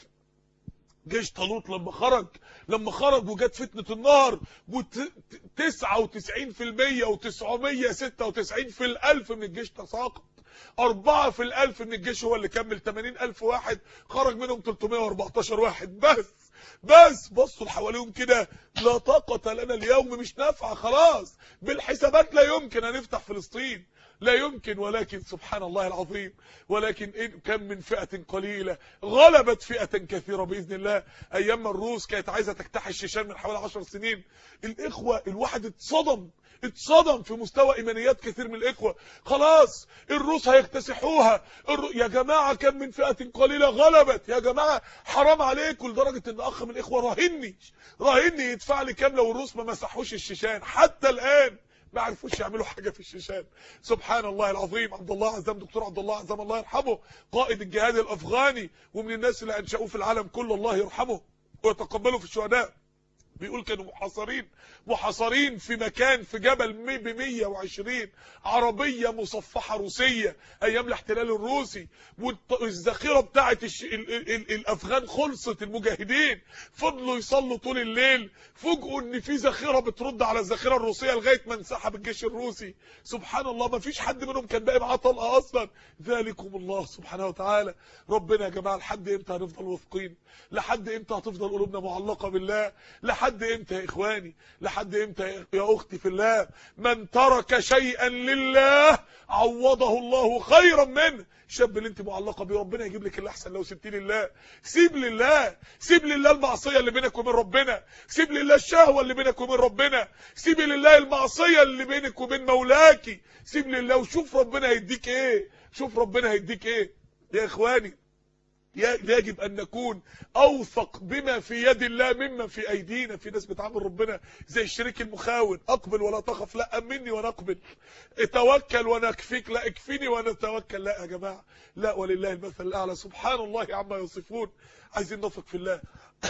جيش طالوت لما خرج لما خرج وجت فتنة النار وتسعة وتسعين في المية وتسعمية ستة وتسعين في الألف من الجيش تساقط أربعة في الألف من الجيش هو اللي كمل 80 ألف واحد خرج منهم 314 واحد بس بس بصوا لحواليهم كده لا طاقة لنا اليوم مش نافعة خلاص بالحسابات لا يمكن أن نفتح فلسطين لا يمكن ولكن سبحان الله العظيم ولكن إن كم من فئة قليلة غلبت فئة كثيرة بإذن الله أيام الروس كانت عايزة تجتاح الشيشان من حوالي 10 سنين الإخوة الواحد اتصدم اتصدم في مستوى ايمانيات كثير من الاخوه خلاص الروس هيكتسحوها الر... يا جماعه كم من فئه قليله غلبت يا جماعه حرام عليكم لدرجه ان اخ من الاخوه راهني راهني يدفع لي كام لو الروس ما مسحوش الشيشان حتى الان ما عرفوش يعملوا حاجه في الشيشان سبحان الله العظيم عبد الله عزام دكتور عبد الله عزام الله يرحمه قائد الجهاد الافغاني ومن الناس اللي انشأوه في العالم كله الله يرحمه ويتقبله في الشهداء بيقول كانوا محاصرين محاصرين في مكان في جبل ب 120 عربيه مصفحه روسيه ايام الاحتلال الروسي والذخيره بتاعه الش... ال... ال... ال... الافغان خلصت المجاهدين فضلوا يصلوا طول الليل فوجئوا ان في ذخيره بترد على الذخيره الروسيه لغايه ما انسحب الجيش الروسي سبحان الله ما فيش حد منهم كان باقي معاه طلقه اصلا ذلكم الله سبحانه وتعالى ربنا يا جماعه لحد امتى هنفضل واثقين لحد امتى هتفضل قلوبنا معلقه بالله لحد امتى يا اخواني لحد امتى يا اختي في الله من ترك شيئا لله عوضه الله خيرا منه الشاب اللي انت معلقه بيه ربنا يجيب لك الاحسن لو سبتيه لله سيب لله سيب لله المعصيه اللي بينك وبين ربنا سيب لله الشهوه اللي بينك وبين ربنا سيب لله المعصيه اللي بينك وبين مولاكي سيب لله وشوف ربنا هيديك ايه شوف ربنا هيديك ايه يا اخواني يجب ان نكون اوثق بما في يد الله مما في ايدينا في ناس بتعامل ربنا زي الشريك المخاون اقبل ولا تخف لا امني وانا اقبل اتوكل وانا اكفيك لا اكفيني وانا اتوكل لا يا جماعه لا ولله المثل الاعلى سبحان الله عما يصفون عايزين نثق في الله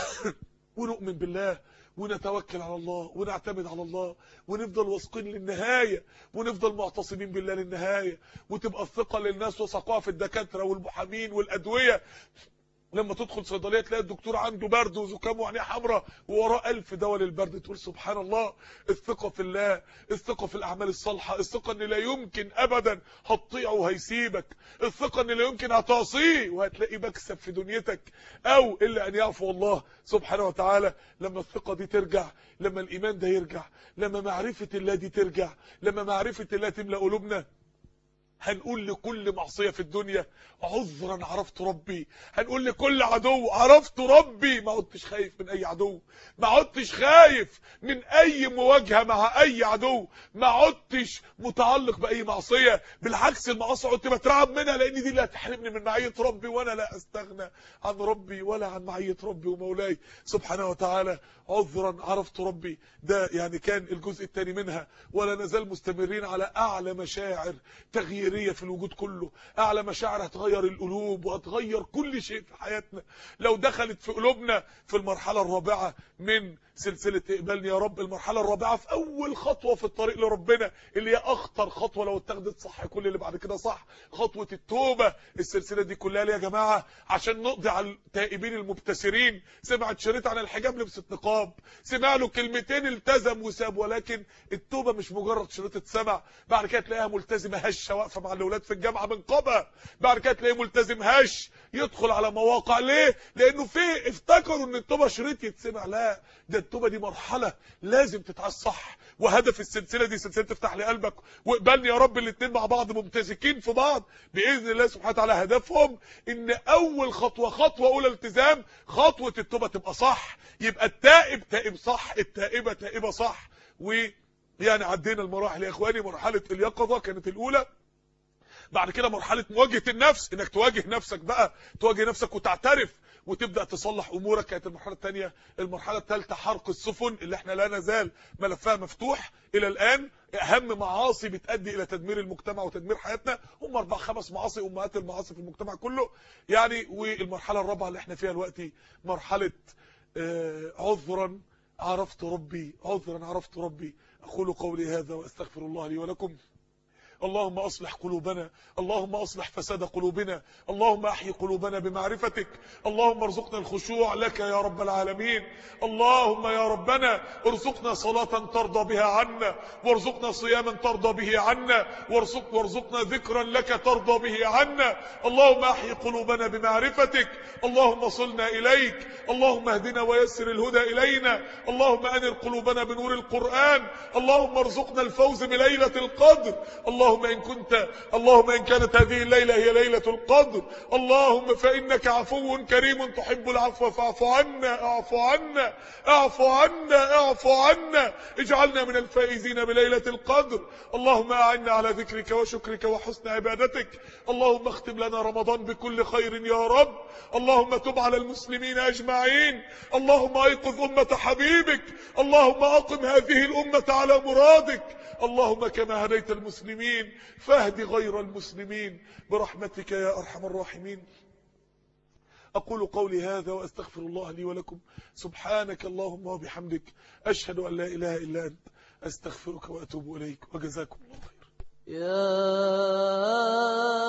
ونؤمن بالله ونتوكل على الله ونعتمد على الله ونفضل واثقين للنهايه ونفضل معتصمين بالله للنهايه وتبقى الثقه للناس وثقوها في الدكاتره والمحامين والادويه لما تدخل صيدليه تلاقي الدكتور عنده برد وزكام وعينيه حمراء ووراه ألف دواء للبرد تقول سبحان الله الثقه في الله الثقه في الاعمال الصالحه الثقه ان لا يمكن ابدا هتطيعه وهيسيبك الثقه ان لا يمكن هتعصيه وهتلاقي مكسب في دنيتك او الا ان يعفو الله سبحانه وتعالى لما الثقه دي ترجع لما الايمان ده يرجع لما معرفه الله دي ترجع لما معرفه الله تملا قلوبنا هنقول لكل معصية في الدنيا عذرا عرفت ربي هنقول لكل عدو عرفت ربي ما عدتش خايف من اي عدو ما عدتش خايف من اي مواجهة مع اي عدو ما عدتش متعلق باي معصية بالعكس المعاصي عدت بترعب منها لان دي اللي هتحرمني من معية ربي وانا لا استغنى عن ربي ولا عن معية ربي ومولاي سبحانه وتعالى عذرا عرفت ربي ده يعني كان الجزء الثاني منها ولا نزال مستمرين على اعلى مشاعر تغييريه في الوجود كله اعلى مشاعر هتغير القلوب وهتغير كل شيء في حياتنا لو دخلت في قلوبنا في المرحله الرابعه من سلسله اقبالني يا رب المرحله الرابعه في اول خطوه في الطريق لربنا اللي هي اخطر خطوه لو اتخذت صح كل اللي بعد كده صح خطوه التوبه السلسله دي كلها ليه يا جماعه عشان نقضي على التائبين المبتسرين سمعت شريط عن الحجاب لبست نقاب سمع له كلمتين التزم وساب ولكن التوبه مش مجرد شريط اتسمع بعد كده تلاقيها ملتزمه هشه واقفه مع الاولاد في الجامعه من قبا بعد كده تلاقيه ملتزم هش يدخل على مواقع ليه لانه في افتكروا ان التوبه شريط يتسمع لا ده التوبه دي مرحله لازم تتعاش صح وهدف السلسله دي سلسله تفتح لي قلبك واقبلني يا رب الاثنين مع بعض ممتزكين في بعض باذن الله سبحانه وتعالى هدفهم ان اول خطوه خطوه اولى التزام خطوه التوبه تبقى صح يبقى التائب تائب صح التائبه تائبه صح ويعني عدينا المراحل يا اخواني مرحله اليقظه كانت الاولى بعد كده مرحله مواجهه النفس انك تواجه نفسك بقى تواجه نفسك وتعترف وتبدا تصلح امورك كانت المرحله الثانيه المرحله الثالثه حرق السفن اللي احنا لا نزال ملفها مفتوح الى الان اهم معاصي بتؤدي الى تدمير المجتمع وتدمير حياتنا هم اربع خمس معاصي امهات المعاصي في المجتمع كله يعني والمرحله الرابعه اللي احنا فيها دلوقتي مرحله آه عذرا عرفت ربي عذرا عرفت ربي اقول قولي هذا واستغفر الله لي ولكم اللهم أصلح قلوبنا اللهم أصلح فساد قلوبنا اللهم أحيي قلوبنا بمعرفتك اللهم ارزقنا الخشوع لك يا رب العالمين اللهم يا ربنا ارزقنا صلاة ترضى بها عنا وارزقنا صياما ترضى به عنا وارزق وارزقنا ذكرا لك ترضى به عنا اللهم أحيي قلوبنا بمعرفتك اللهم صلنا إليك اللهم اهدنا ويسر الهدى إلينا اللهم أنر قلوبنا بنور القرآن اللهم ارزقنا الفوز بليلة القدر اللهم اللهم إن كنت اللهم إن كانت هذه الليلة هي ليلة القدر اللهم فإنك عفو كريم تحب العفو فاعف عنا اعف عنا اعف عنا اعف عنا اجعلنا من الفائزين بليلة القدر اللهم أعنا على ذكرك وشكرك وحسن عبادتك اللهم اختم لنا رمضان بكل خير يا رب اللهم تب على المسلمين أجمعين أجمعين اللهم أيقظ أمة حبيبك اللهم أقم هذه الأمة على مرادك اللهم كما هديت المسلمين فاهد غير المسلمين برحمتك يا أرحم الراحمين أقول قولي هذا وأستغفر الله لي ولكم سبحانك اللهم وبحمدك أشهد أن لا إله إلا أنت أستغفرك وأتوب إليك وجزاكم الله خير يا